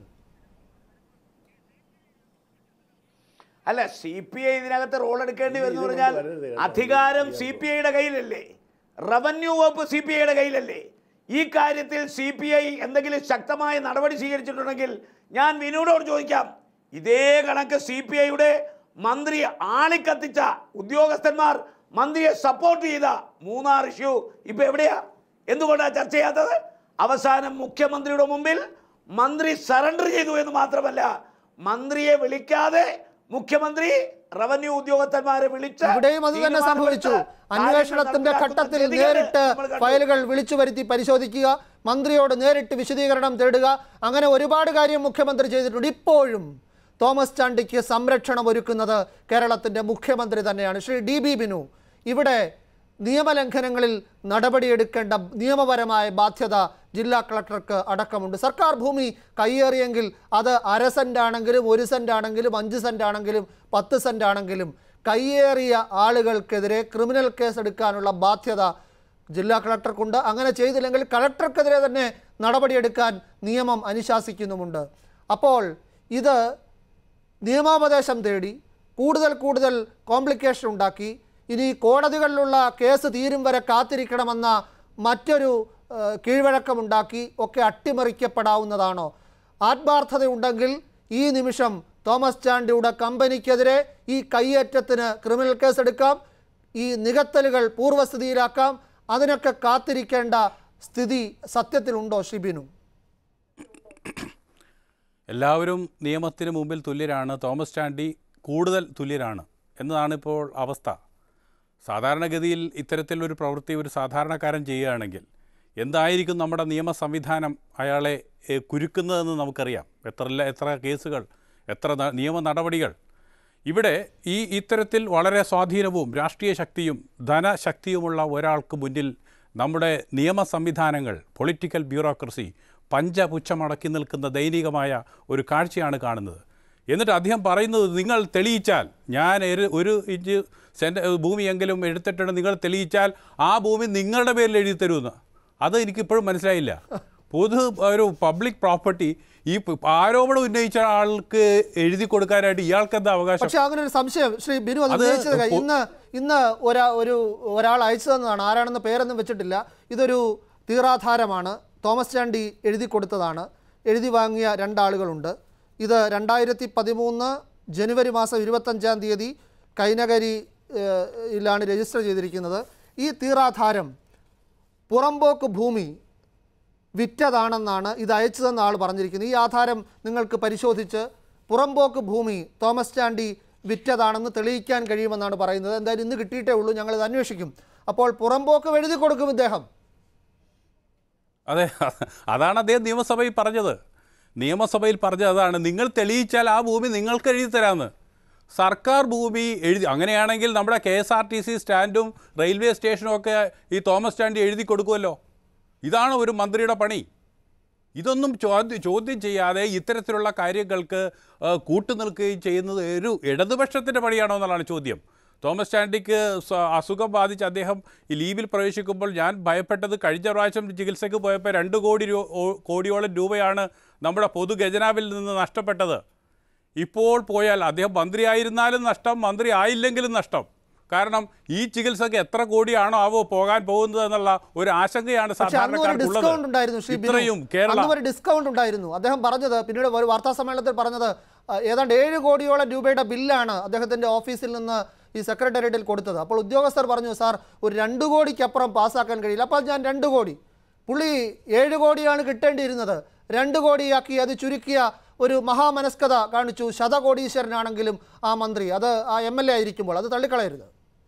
അല്ല സി പി ഐ ഇതിനകത്ത് റോൾ എടുക്കേണ്ടി വരുന്നു പറഞ്ഞാൽ അധികാരം സി പി ഐയുടെ കയ്യിലല്ലേ റവന്യൂ വകുപ്പ് സി പി ഐയുടെ കയ്യിലല്ലേ ഈ കാര്യത്തിൽ സി പി ഐ എന്തെങ്കിലും ശക്തമായ നടപടി സ്വീകരിച്ചിട്ടുണ്ടെങ്കിൽ ഞാൻ വിനോദോട് ചോദിക്കാം ഇതേ കണക്ക് സി പി ഐയുടെ മന്ത്രി ആളിക്കത്തിച്ച ഉദ്യോഗസ്ഥന്മാർ മന്ത്രിയെ സപ്പോർട്ട് ചെയ്ത മൂന്നാർ ഇഷ്യൂ ഇപ്പൊ എവിടെയാ എന്തുകൊണ്ടാണ് ചർച്ച ചെയ്യാത്തത് അവസാനം മുഖ്യമന്ത്രിയുടെ മുമ്പിൽ മന്ത്രി സറണ്ടർ ചെയ്തു എന്ന് മാത്രമല്ല മന്ത്രിയെ വിളിക്കാതെ മുഖ്യമന്ത്രി റവന്യൂ ഉദ്യോഗസ്ഥന്മാരെ വിളിച്ച് ഇവിടെയും അത് തന്നെ സംഭവിച്ചു അന്വേഷണത്തിന്റെ ഘട്ടത്തിൽ നേരിട്ട് ഫയലുകൾ വിളിച്ചു വരുത്തി പരിശോധിക്കുക മന്ത്രിയോട് നേരിട്ട് വിശദീകരണം തേടുക അങ്ങനെ ഒരുപാട് കാര്യം മുഖ്യമന്ത്രി ചെയ്തിട്ടുണ്ട് ഇപ്പോഴും തോമസ് ചാണ്ടിക്ക് സംരക്ഷണം ഒരുക്കുന്നത് കേരളത്തിന്റെ മുഖ്യമന്ത്രി തന്നെയാണ് ശ്രീ ഡി ബി ബിനു ഇവിടെ നിയമലംഘനങ്ങളിൽ നടപടിയെടുക്കേണ്ട നിയമപരമായ ബാധ്യത ജില്ലാ കളക്ടർക്ക് അടക്കമുണ്ട് സർക്കാർ ഭൂമി കയ്യേറിയെങ്കിൽ അത് അര സെന്റ് ആണെങ്കിലും ഒരു സെന്റ് ആണെങ്കിലും അഞ്ച് സെന്റ് ആണെങ്കിലും പത്ത് സെന്റ് ആണെങ്കിലും കയ്യേറിയ ആളുകൾക്കെതിരെ ക്രിമിനൽ കേസ് എടുക്കാനുള്ള ബാധ്യത ജില്ലാ കളക്ടർക്കുണ്ട് അങ്ങനെ ചെയ്തില്ലെങ്കിൽ കളക്ടർക്കെതിരെ തന്നെ നടപടിയെടുക്കാൻ നിയമം അനുശാസിക്കുന്നുമുണ്ട് അപ്പോൾ ഇത് നിയമോപദേശം തേടി കൂടുതൽ കൂടുതൽ കോംപ്ലിക്കേഷൻ ഉണ്ടാക്കി ഇനി കോടതികളിലുള്ള കേസ് തീരും വരെ കാത്തിരിക്കണമെന്ന മറ്റൊരു ഏഹ്, കീഴ്വഴക്കമുണ്ടാക്കി ഒക്കെ അട്ടിമറിക്കപ്പെടാവുന്നതാണോ ആത്മാർത്ഥതയുണ്ടെങ്കിൽ ഈ നിമിഷം തോമസ് ചാണ്ടിയുടെ കമ്പനിക്കെതിരെ ഈ കയ്യേറ്റത്തിന് ക്രിമിനൽ കേസ് എടുക്കാം ഈ നികത്തലുകൾ പൂർവ്വസ്ഥിതിയിലാക്കാം അതിനൊക്കെ കാത്തിരിക്കേണ്ട സ്ഥിതി സത്യത്തിലുണ്ടോ ഷിബിനു എല്ലാവരും നിയമത്തിന് മുമ്പിൽ തുല്യരാണ് തോമസ് ചാണ്ടി കൂടുതൽ തുല്യരാണ് എന്നതാണ് ഇപ്പോൾ അവസ്ഥ സാധാരണഗതിയിൽ ഇത്തരത്തിലൊരു പ്രവൃത്തി ഒരു സാധാരണക്കാരൻ ചെയ്യുകയാണെങ്കിൽ എന്തായിരിക്കും നമ്മുടെ നിയമ സംവിധാനം അയാളെ ഏ, കുരുക്കുന്നതെന്ന് നമുക്കറിയാം എത്ര എത്ര കേസുകൾ എത്ര ന- നിയമ നടപടികൾ ഇവിടെ ഈ ഇത്തരത്തിൽ വളരെ സ്വാധീനവും രാഷ്ട്രീയ ശക്തിയും ധനശക്തിയുമുള്ള ഒരാൾക്ക് മുന്നിൽ നമ്മുടെ നിയമ സംവിധാനങ്ങൾ പൊളിറ്റിക്കൽ ബ്യൂറോക്രസി പഞ്ചപുച്ഛമടക്കി നിൽക്കുന്ന ദൈനികമായ ഒരു കാഴ്ചയാണ് കാണുന്നത് എന്നിട്ട് അദ്ദേഹം പറയുന്നത് നിങ്ങൾ തെളിയിച്ചാൽ ഞാൻ ഒരു ഒരു ഇഞ്ച് സെൻറ്റ് ഭൂമിയെങ്കിലും എടുത്തിട്ടുണ്ട് നിങ്ങൾ തെളിയിച്ചാൽ ആ ഭൂമി നിങ്ങളുടെ പേരിൽ എഴുതി തരുമെന്ന് അത് എനിക്കിപ്പോഴും മനസ്സിലായില്ല പൊതു ഒരു പബ്ലിക് പ്രോപ്പർട്ടി ഈ പ- ആരോപണം ഉന്നയിച്ച ആൾക്ക് എഴുതി കൊടുക്കാനായിട്ട് ഇയാൾക്ക് എന്താ അവകാശം പക്ഷെ അങ്ങനെ ഒരു സംശയം ശ്രീ ബിനു അത് അത് ഉന്നയിച്ചത് പൊ- ഇന്ന് ഇന്ന് ഒരാ ഒരു ഒരാൾ അയച്ചു തന്നതാണ് ആരാണെന്ന് പേരൊന്നും വെച്ചിട്ടില്ല ഇതൊരു തീറാധാരമാണ് തോമസ് ചാണ്ടി എഴുതി കൊടുത്തതാണ് എഴുതി വാങ്ങിയ രണ്ടാളുകളുണ്ട് ഇത് രണ്ടായിരത്തി പതിമൂന്ന് ജനുവരി മാസം ഇരുപത്തഞ്ചാം തീയതി കൈനകരി ഏഹ്, യിലാണ് രജിസ്റ്റർ ചെയ്തിരിക്കുന്നത് ഈ തീറാധാരം പുറമ്പോക്ക് ഭൂമി വിറ്റതാണെന്നാണ് ഇത് അയച്ചു തന്ന ആൾ പറഞ്ഞിരിക്കുന്നത് ഈ ആധാരം നിങ്ങൾക്ക് പരിശോധിച്ച് പുറമ്പോക്ക് ഭൂമി തോമസ് ചാണ്ടി വിറ്റതാണെന്ന് തെളിയിക്കാൻ കഴിയുമെന്നാണ് പറയുന്നത് എന്തായാലും ഇന്ന് കിട്ടിയിട്ടേ ഉള്ളൂ ഞങ്ങളിത് അന്വേഷിക്കും അപ്പോൾ പുറമ്പോക്ക് എഴുതി കൊടുക്കും ഇദ്ദേഹം അതെ അതാണ് അദ്ദേഹം നിയമസഭയിൽ പറഞ്ഞത് നിയമസഭയിൽ പറഞ്ഞത് അതാണ് നിങ്ങൾ തെളിയിച്ചാൽ ആ ഭൂമി നിങ്ങൾക്ക് എഴുതി തരാമെന്ന് സർക്കാർ ഭൂമി എഴുതി അങ്ങനെയാണെങ്കിൽ നമ്മുടെ K S R T C സ്റ്റാൻഡും റെയിൽവേ സ്റ്റേഷനും ഒക്കെ ഈ തോമസ് സ്റ്റാൻഡ് എഴുതി കൊടുക്കുമല്ലോ ഇതാണ് ഒരു മന്ത്രിയുടെ പണി ഇതൊന്നും ചോദ്യം ചോദ്യം ചെയ്യാതെ ഇത്തരത്തിലുള്ള കാര്യങ്ങൾക്ക് ആ, കൂട്ടുനിൽക്കുകയും ചെയ്യുന്നത് ഒരു ഇടതുപക്ഷത്തിൻ്റെ പണിയാണോ എന്നുള്ളതാണ് ചോദ്യം തോമസ് ചാണ്ടിക്ക് സ- അസുഖം ബാധിച്ച് അദ്ദേഹം ഈ ലീവിൽ പ്രവേശിക്കുമ്പോൾ ഞാൻ ഭയപ്പെട്ടത് കഴിഞ്ഞ പ്രാവശ്യം ചികിത്സയ്ക്ക് പോയപ്പോൾ രണ്ട് കോടി രൂ ഓ- കോടിയോളം രൂപയാണ് നമ്മുടെ പൊതു ഖജനാവിൽ നിന്ന് നഷ്ടപ്പെട്ടത് ഇപ്പോൾ പോയാൽ അദ്ദേഹം മന്ത്രിയായിരുന്നാലും നഷ്ടം മന്ത്രി ആയില്ലെങ്കിലും നഷ്ടം കാരണം ഈ ചികിത്സക്ക് എത്ര കോടിയാണോ ആവോ പോകാൻ പോകുന്നത് എന്നുള്ള ഒരു ആശങ്കയാണ് പക്ഷെ അന്ന് ഒരു ഡിസ്കൗണ്ട് ഉണ്ടായിരുന്നു ശ്രീ ബിനു. ഇത്രയും കേരള അന്ന് ഒരു ഡിസ്കൗണ്ട് ഉണ്ടായിരുന്നു അദ്ദേഹം പറഞ്ഞത് പിന്നീട് ഒരു വാർത്താ സമ്മേളനത്തിൽ പറഞ്ഞത് ആ, ഏതാണ്ട് ഏഴ് കോടിയോളം രൂപയുടെ ബില്ലാണ് അദ്ദേഹത്തിന്റെ ഓഫീസിൽ നിന്ന് ഈ സെക്രട്ടേറിയറ്റിൽ കൊടുത്തത് അപ്പോൾ ഉദ്യോഗസ്ഥർ പറഞ്ഞു സാർ ഒരു രണ്ട് കോടിക്കപ്പുറം പാസ്സാക്കാൻ കഴിയില്ല അപ്പോൾ ഞാൻ രണ്ട് കോടി പുള്ളി ഏഴ് കോടിയാണ് കിട്ടേണ്ടിയിരുന്നത് രണ്ട് കോടിയാക്കി അത് ചുരുക്കിയ ഒരു മഹാമനസ്കത കാണിച്ചു ശതകോടീശ്വരനാണെങ്കിലും ആ മന്ത്രി അത് ആ എം എൽ എ ആയിരിക്കുമ്പോൾ അത് തള്ളിക്കളയരുത്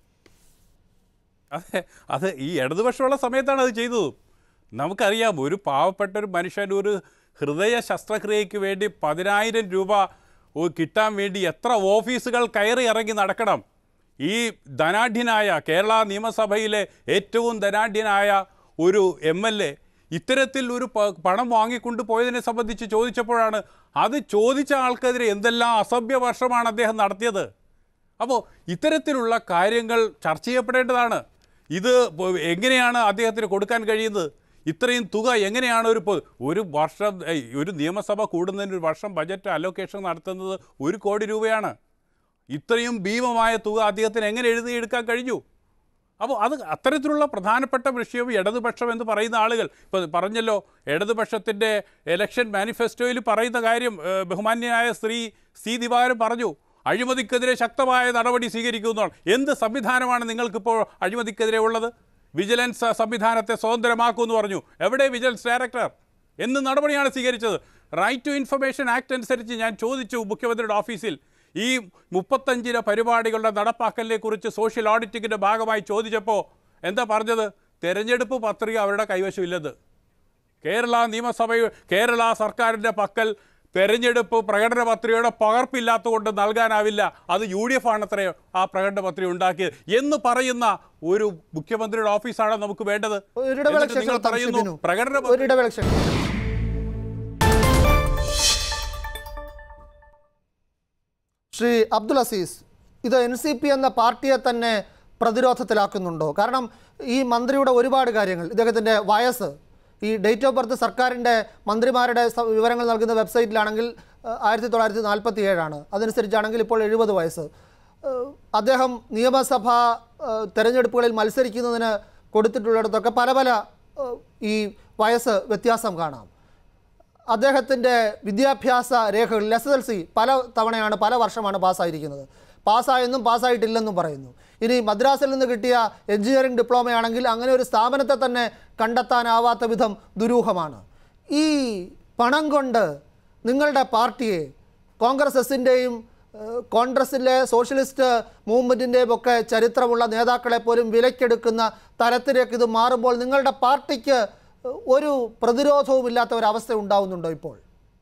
അതെ അത് ഈ ഇടതുപക്ഷമുള്ള സമയത്താണ് അത് ചെയ്തത് നമുക്കറിയാം ഒരു പാവപ്പെട്ട ഒരു മനുഷ്യൻ ഒരു ഹൃദയ ശസ്ത്രക്രിയയ്ക്ക് വേണ്ടി പതിനായിരം രൂപ ഒ- കിട്ടാൻ വേണ്ടി എത്ര ഓഫീസുകൾ കയറി ഇറങ്ങി നടക്കണം ഈ ധനാഢ്യനായ കേരള നിയമസഭയിലെ ഏറ്റവും ധനാഢ്യനായ ഒരു എം എൽ എ ഇത്തരത്തിൽ ഒരു പ- പണം വാങ്ങിക്കൊണ്ട് പോയതിനെ സംബന്ധിച്ച് ചോദിച്ചപ്പോഴാണ് അത് ചോദിച്ച ആൾക്കെതിരെ എന്തെല്ലാം അസഭ്യ വർഷമാണ് അദ്ദേഹം നടത്തിയത് അപ്പോൾ ഇത്തരത്തിലുള്ള കാര്യങ്ങൾ ചർച്ച ചെയ്യപ്പെടേണ്ടതാണ് ഇത് പോ- എങ്ങനെയാണ് അദ്ദേഹത്തിന് കൊടുക്കാൻ കഴിയുന്നത് ഇത്രയും തുക എങ്ങനെയാണ് ഒരു പൊ- ഒരു വർഷം ഏയ്, ഒരു നിയമസഭ കൂടുന്നതിന് ഒരു വർഷം ബജറ്റ് അലോക്കേഷൻ നടത്തുന്നത് ഒരു കോടി രൂപയാണ് ഇത്രയും ഭീമമായ തുക അദ്ദേഹത്തിന് എങ്ങനെ എഴുതിയെടുക്കാൻ കഴിഞ്ഞു അപ്പോൾ അത് അത്തരത്തിലുള്ള പ്രധാനപ്പെട്ട വിഷയം ഇടതുപക്ഷം എന്ന് പറയുന്ന ആളുകൾ ഇപ്പോൾ പറഞ്ഞല്ലോ ഇടതുപക്ഷത്തിൻ്റെ എലക്ഷൻ മാനിഫെസ്റ്റോയിൽ പറയുന്ന കാര്യം ഏഹ്, ബഹുമാന്യനായ ശ്രീ സി ദിവാകരൻ പറഞ്ഞു അഴിമതിക്കെതിരെ ശക്തമായ നടപടി സ്വീകരിക്കുന്നതാണ് എന്ത് സംവിധാനമാണ് നിങ്ങൾക്കിപ്പോൾ അഴിമതിക്കെതിരെ ഉള്ളത് വിജിലൻസ് സംവിധാനത്തെ സ്വതന്ത്രമാക്കുമെന്ന് പറഞ്ഞു എവിടെ വിജിലൻസ് ഡയറക്ടർ എന്ത് നടപടിയാണ് സ്വീകരിച്ചത് റൈറ്റ് ടു ഇൻഫർമേഷൻ ആക്ട് അനുസരിച്ച് ഞാൻ ചോദിച്ചു മുഖ്യമന്ത്രിയുടെ ഓഫീസിൽ ഈ മുപ്പത്തഞ്ചിന പരിപാടികളുടെ നടപ്പാക്കലിനെ കുറിച്ച് സോഷ്യൽ ഓഡിറ്റിങ്ങിൻ്റെ ഭാഗമായി ചോദിച്ചപ്പോൾ എന്താ പറഞ്ഞത് തെരഞ്ഞെടുപ്പ് പത്രിക അവരുടെ കൈവശമില്ലെന്ന് കേരള നിയമസഭ കേരള സർക്കാരിൻ്റെ പക്കൽ തെരഞ്ഞെടുപ്പ് പ്രകടന പത്രികയുടെ പകർപ്പില്ലാത്തതുകൊണ്ട് നൽകാനാവില്ല അത് യു ഡി എഫ് ആണത്രേ ആ പ്രകടന പത്രിക ഉണ്ടാക്കിയത് എന്ന് പറയുന്ന ഒരു മുഖ്യമന്ത്രിയുടെ ഓഫീസാണ് നമുക്ക് വേണ്ടത് ഒരു ഇടവേള എന്നിട്ട് നിങ്ങൾ ശേഷം പറയുന്നു ബിനു. പ്രകടന ഒരു ഇടവേള ശേഷം ശ്രീ അബ്ദുൽ അസീസ് ഇത് എൻ സി പി എന്ന പാർട്ടിയെ തന്നെ പ്രതിരോധത്തിലാക്കുന്നുണ്ടോ കാരണം ഈ മന്ത്രിയുടെ ഒരുപാട് കാര്യങ്ങൾ ഇദ്ദേഹത്തിൻ്റെ വയസ്സ് ഈ ഡേറ്റ് ഓഫ് ബർത്ത് സർക്കാരിൻ്റെ മന്ത്രിമാരുടെ സ- വിവരങ്ങൾ നൽകുന്ന വെബ്സൈറ്റിലാണെങ്കിൽ ഏഹ്, ആയിരത്തി തൊള്ളായിരത്തി നാൽപ്പത്തി ഏഴാണ് അതനുസരിച്ചാണെങ്കിൽ ഇപ്പോൾ എഴുപത് വയസ്സ് ഏഹ്, അദ്ദേഹം നിയമസഭാ ഏഹ്, തെരഞ്ഞെടുപ്പുകളിൽ മത്സരിക്കുന്നതിന് കൊടുത്തിട്ടുള്ളിടത്തൊക്കെ പല പല ഏഹ്, ഈ വയസ്സ് വ്യത്യാസം കാണാം അദ്ദേഹത്തിൻ്റെ വിദ്യാഭ്യാസ രേഖകളിൽ എസ് എസ് എൽ സി പല തവണയാണ് പല വർഷമാണ് പാസ്സായിരിക്കുന്നത് പാസ്സായെന്നും പാസ്സായിട്ടില്ലെന്നും പറയുന്നു ഇനി മദ്രാസിൽ നിന്ന് കിട്ടിയ എഞ്ചിനീയറിംഗ് ഡിപ്ലോമയാണെങ്കിൽ അങ്ങനെ ഒരു സ്ഥാപനത്തെ തന്നെ കണ്ടെത്താനാവാത്ത വിധം ദുരൂഹമാണ് ഈ പണം കൊണ്ട് നിങ്ങളുടെ പാർട്ടിയെ കോൺഗ്രസ് എസിൻ്റെയും കോൺഗ്രസിലെ സോഷ്യലിസ്റ്റ് മൂവ്മെൻറ്റിൻ്റെയും ഒക്കെ ചരിത്രമുള്ള നേതാക്കളെ പോലും വിലക്കെടുക്കുന്ന തരത്തിലേക്ക് ഇത് മാറുമ്പോൾ നിങ്ങളുടെ പാർട്ടിക്ക് ഒരു പ്രതിരോധവും ഇല്ലാത്ത ഒരവസ്ഥ ഉണ്ടാവുന്നുണ്ടോ ഇപ്പോൾ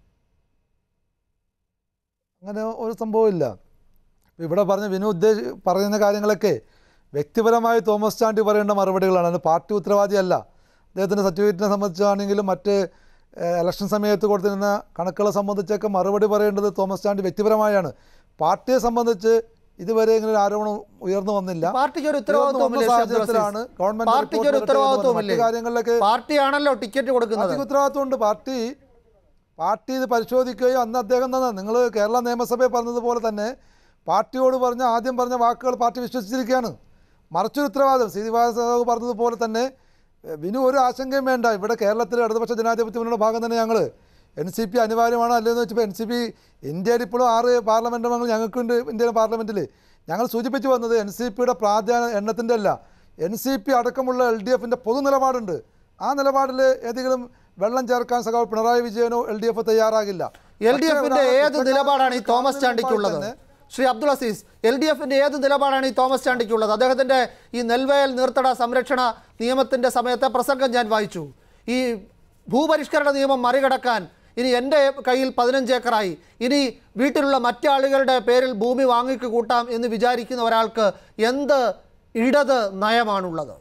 അങ്ങനെ ഒരു സംഭവമില്ല ഇവിടെ പറഞ്ഞ വിനു ഉദ്ദേശി പറയുന്ന കാര്യങ്ങളൊക്കെ വ്യക്തിപരമായി തോമസ് ചാണ്ടി പറയേണ്ട മറുപടികളാണ് അത് പാർട്ടി ഉത്തരവാദിയല്ല അദ്ദേഹത്തിൻ്റെ സർട്ടിഫിക്കറ്റിനെ സംബന്ധിച്ചാണെങ്കിലും മറ്റ് ഏഹ്, ഇലക്ഷൻ സമയത്ത് കൊടുത്തിരുന്ന കണക്കുകളെ സംബന്ധിച്ചൊക്കെ മറുപടി പറയേണ്ടത് തോമസ് ചാണ്ടി വ്യക്തിപരമായാണ് പാർട്ടിയെ സംബന്ധിച്ച് ഇതുവരെ ഇങ്ങനെ ഒരു ആരോപണം ഉയർന്നു വന്നില്ല പാർട്ടിക്ക് ഒരു ഉയർന്നു വന്ന ഉത്തരവാദിത്വമില്ലേ ശ്രീ അബ്ദുൾ സാഹചര്യത്തിലാണ് അസീസ്? ഗവൺമെന്റ് പാർട്ടിക്ക് ഒരു റിപ്പോർട്ട് വരട്ടെ എന്ന് പറഞ്ഞ് ഉത്തരവാദിത്വമില്ലേ മറ്റു കാര്യങ്ങളിലൊക്കെ പാർട്ടിയാണല്ലോ ടിക്കറ്റ് കൊടുക്കുന്നത് പാർട്ടിക്ക് ഉത്തരവാദിത്വമുണ്ട് പാർട്ടി പാർട്ടി ഇത് പരിശോധിക്കുകയോ അന്ന് അദ്ദേഹം തന്നെ നിങ്ങൾ കേരള നിയമസഭയിൽ പറഞ്ഞതുപോലെ തന്നെ പാർട്ടിയോട് പറഞ്ഞ ആദ്യം പറഞ്ഞ വാക്കുകൾ പാർട്ടി വിശ്വസിച്ചിരിക്കുകയാണ് മറിച്ചൊരു ഉത്തരവാദിത്വം ശ്രീനിവാസ സാഹു പറഞ്ഞതുപോലെ തന്നെ എഹ്, വിനു ഒരു ആശങ്കയും വേണ്ട ഇവിടെ കേരളത്തിലെ ഇടതുപക്ഷ ജനാധിപത്യ മുന്നണിയുടെ ഭാഗം തന്നെ ഞങ്ങൾ എൻ സി പി അനിവാര്യമാണോ അല്ലയെന്ന് വെച്ചപ്പോൾ എൻ സി പി ഇന്ത്യയിൽ ഇപ്പോഴും ആറ് പാർലമെൻറ്റ് അംഗങ്ങൾ ഞങ്ങൾക്കുണ്ട് ഇന്ത്യയിലെ പാർലമെൻറ്റിൽ ഞങ്ങൾ സൂചിപ്പിച്ചു വന്നത് എൻ സി പിയുടെ പ്രാധാന്യ എണ്ണത്തിൻ്റെ അല്ല എൻ സി പി അടക്കമുള്ള എൽ ഡി എഫിൻ്റെ പൊതു നിലപാടുണ്ട് ആ നിലപാടിൽ ഏതെങ്കിലും വെള്ളം ചേർക്കാൻ സഖാവ് പിണറായി വിജയനോ എൽ ഡി എഫ് തയ്യാറാകില്ല എൽ ഡി പക്ഷേ എഫിന്റെ ഒരാൾ ഏത് കുറ്റക്കാരൻ നിലപാടാണ് ഈ തോമസ് കാണുന്നതിന് ചാണ്ടിക്കുള്ളത് മുമ്പായി തന്നെ ശ്രീ അബ്ദുൾ അസീസ് എൽ ഡി എഫിന്റെ ഏത് നിലപാടാണ് ഈ തോമസ് ചാണ്ടിക്കുള്ളത് അദ്ദേഹത്തിന്റെ ഈ നെൽവയൽ നീർത്തട സംരക്ഷണ നിയമത്തിന്റെ സമയത്തെ പ്രസംഗം ഞാൻ വായിച്ചു ഈ ഭൂപരിഷ്കരണ നിയമം മറികടക്കാൻ ഇനി എൻ്റെ കയ്യിൽ പതിനഞ്ച് ഏക്കറായി ഇനി വീട്ടിലുള്ള മറ്റാളുകളുടെ പേരിൽ ഭൂമി വാങ്ങിക്ക് കൂട്ടാം എന്ന് വിചാരിക്കുന്ന ഒരാൾക്ക് എന്ത് ഇടത് നയമാണുള്ളത്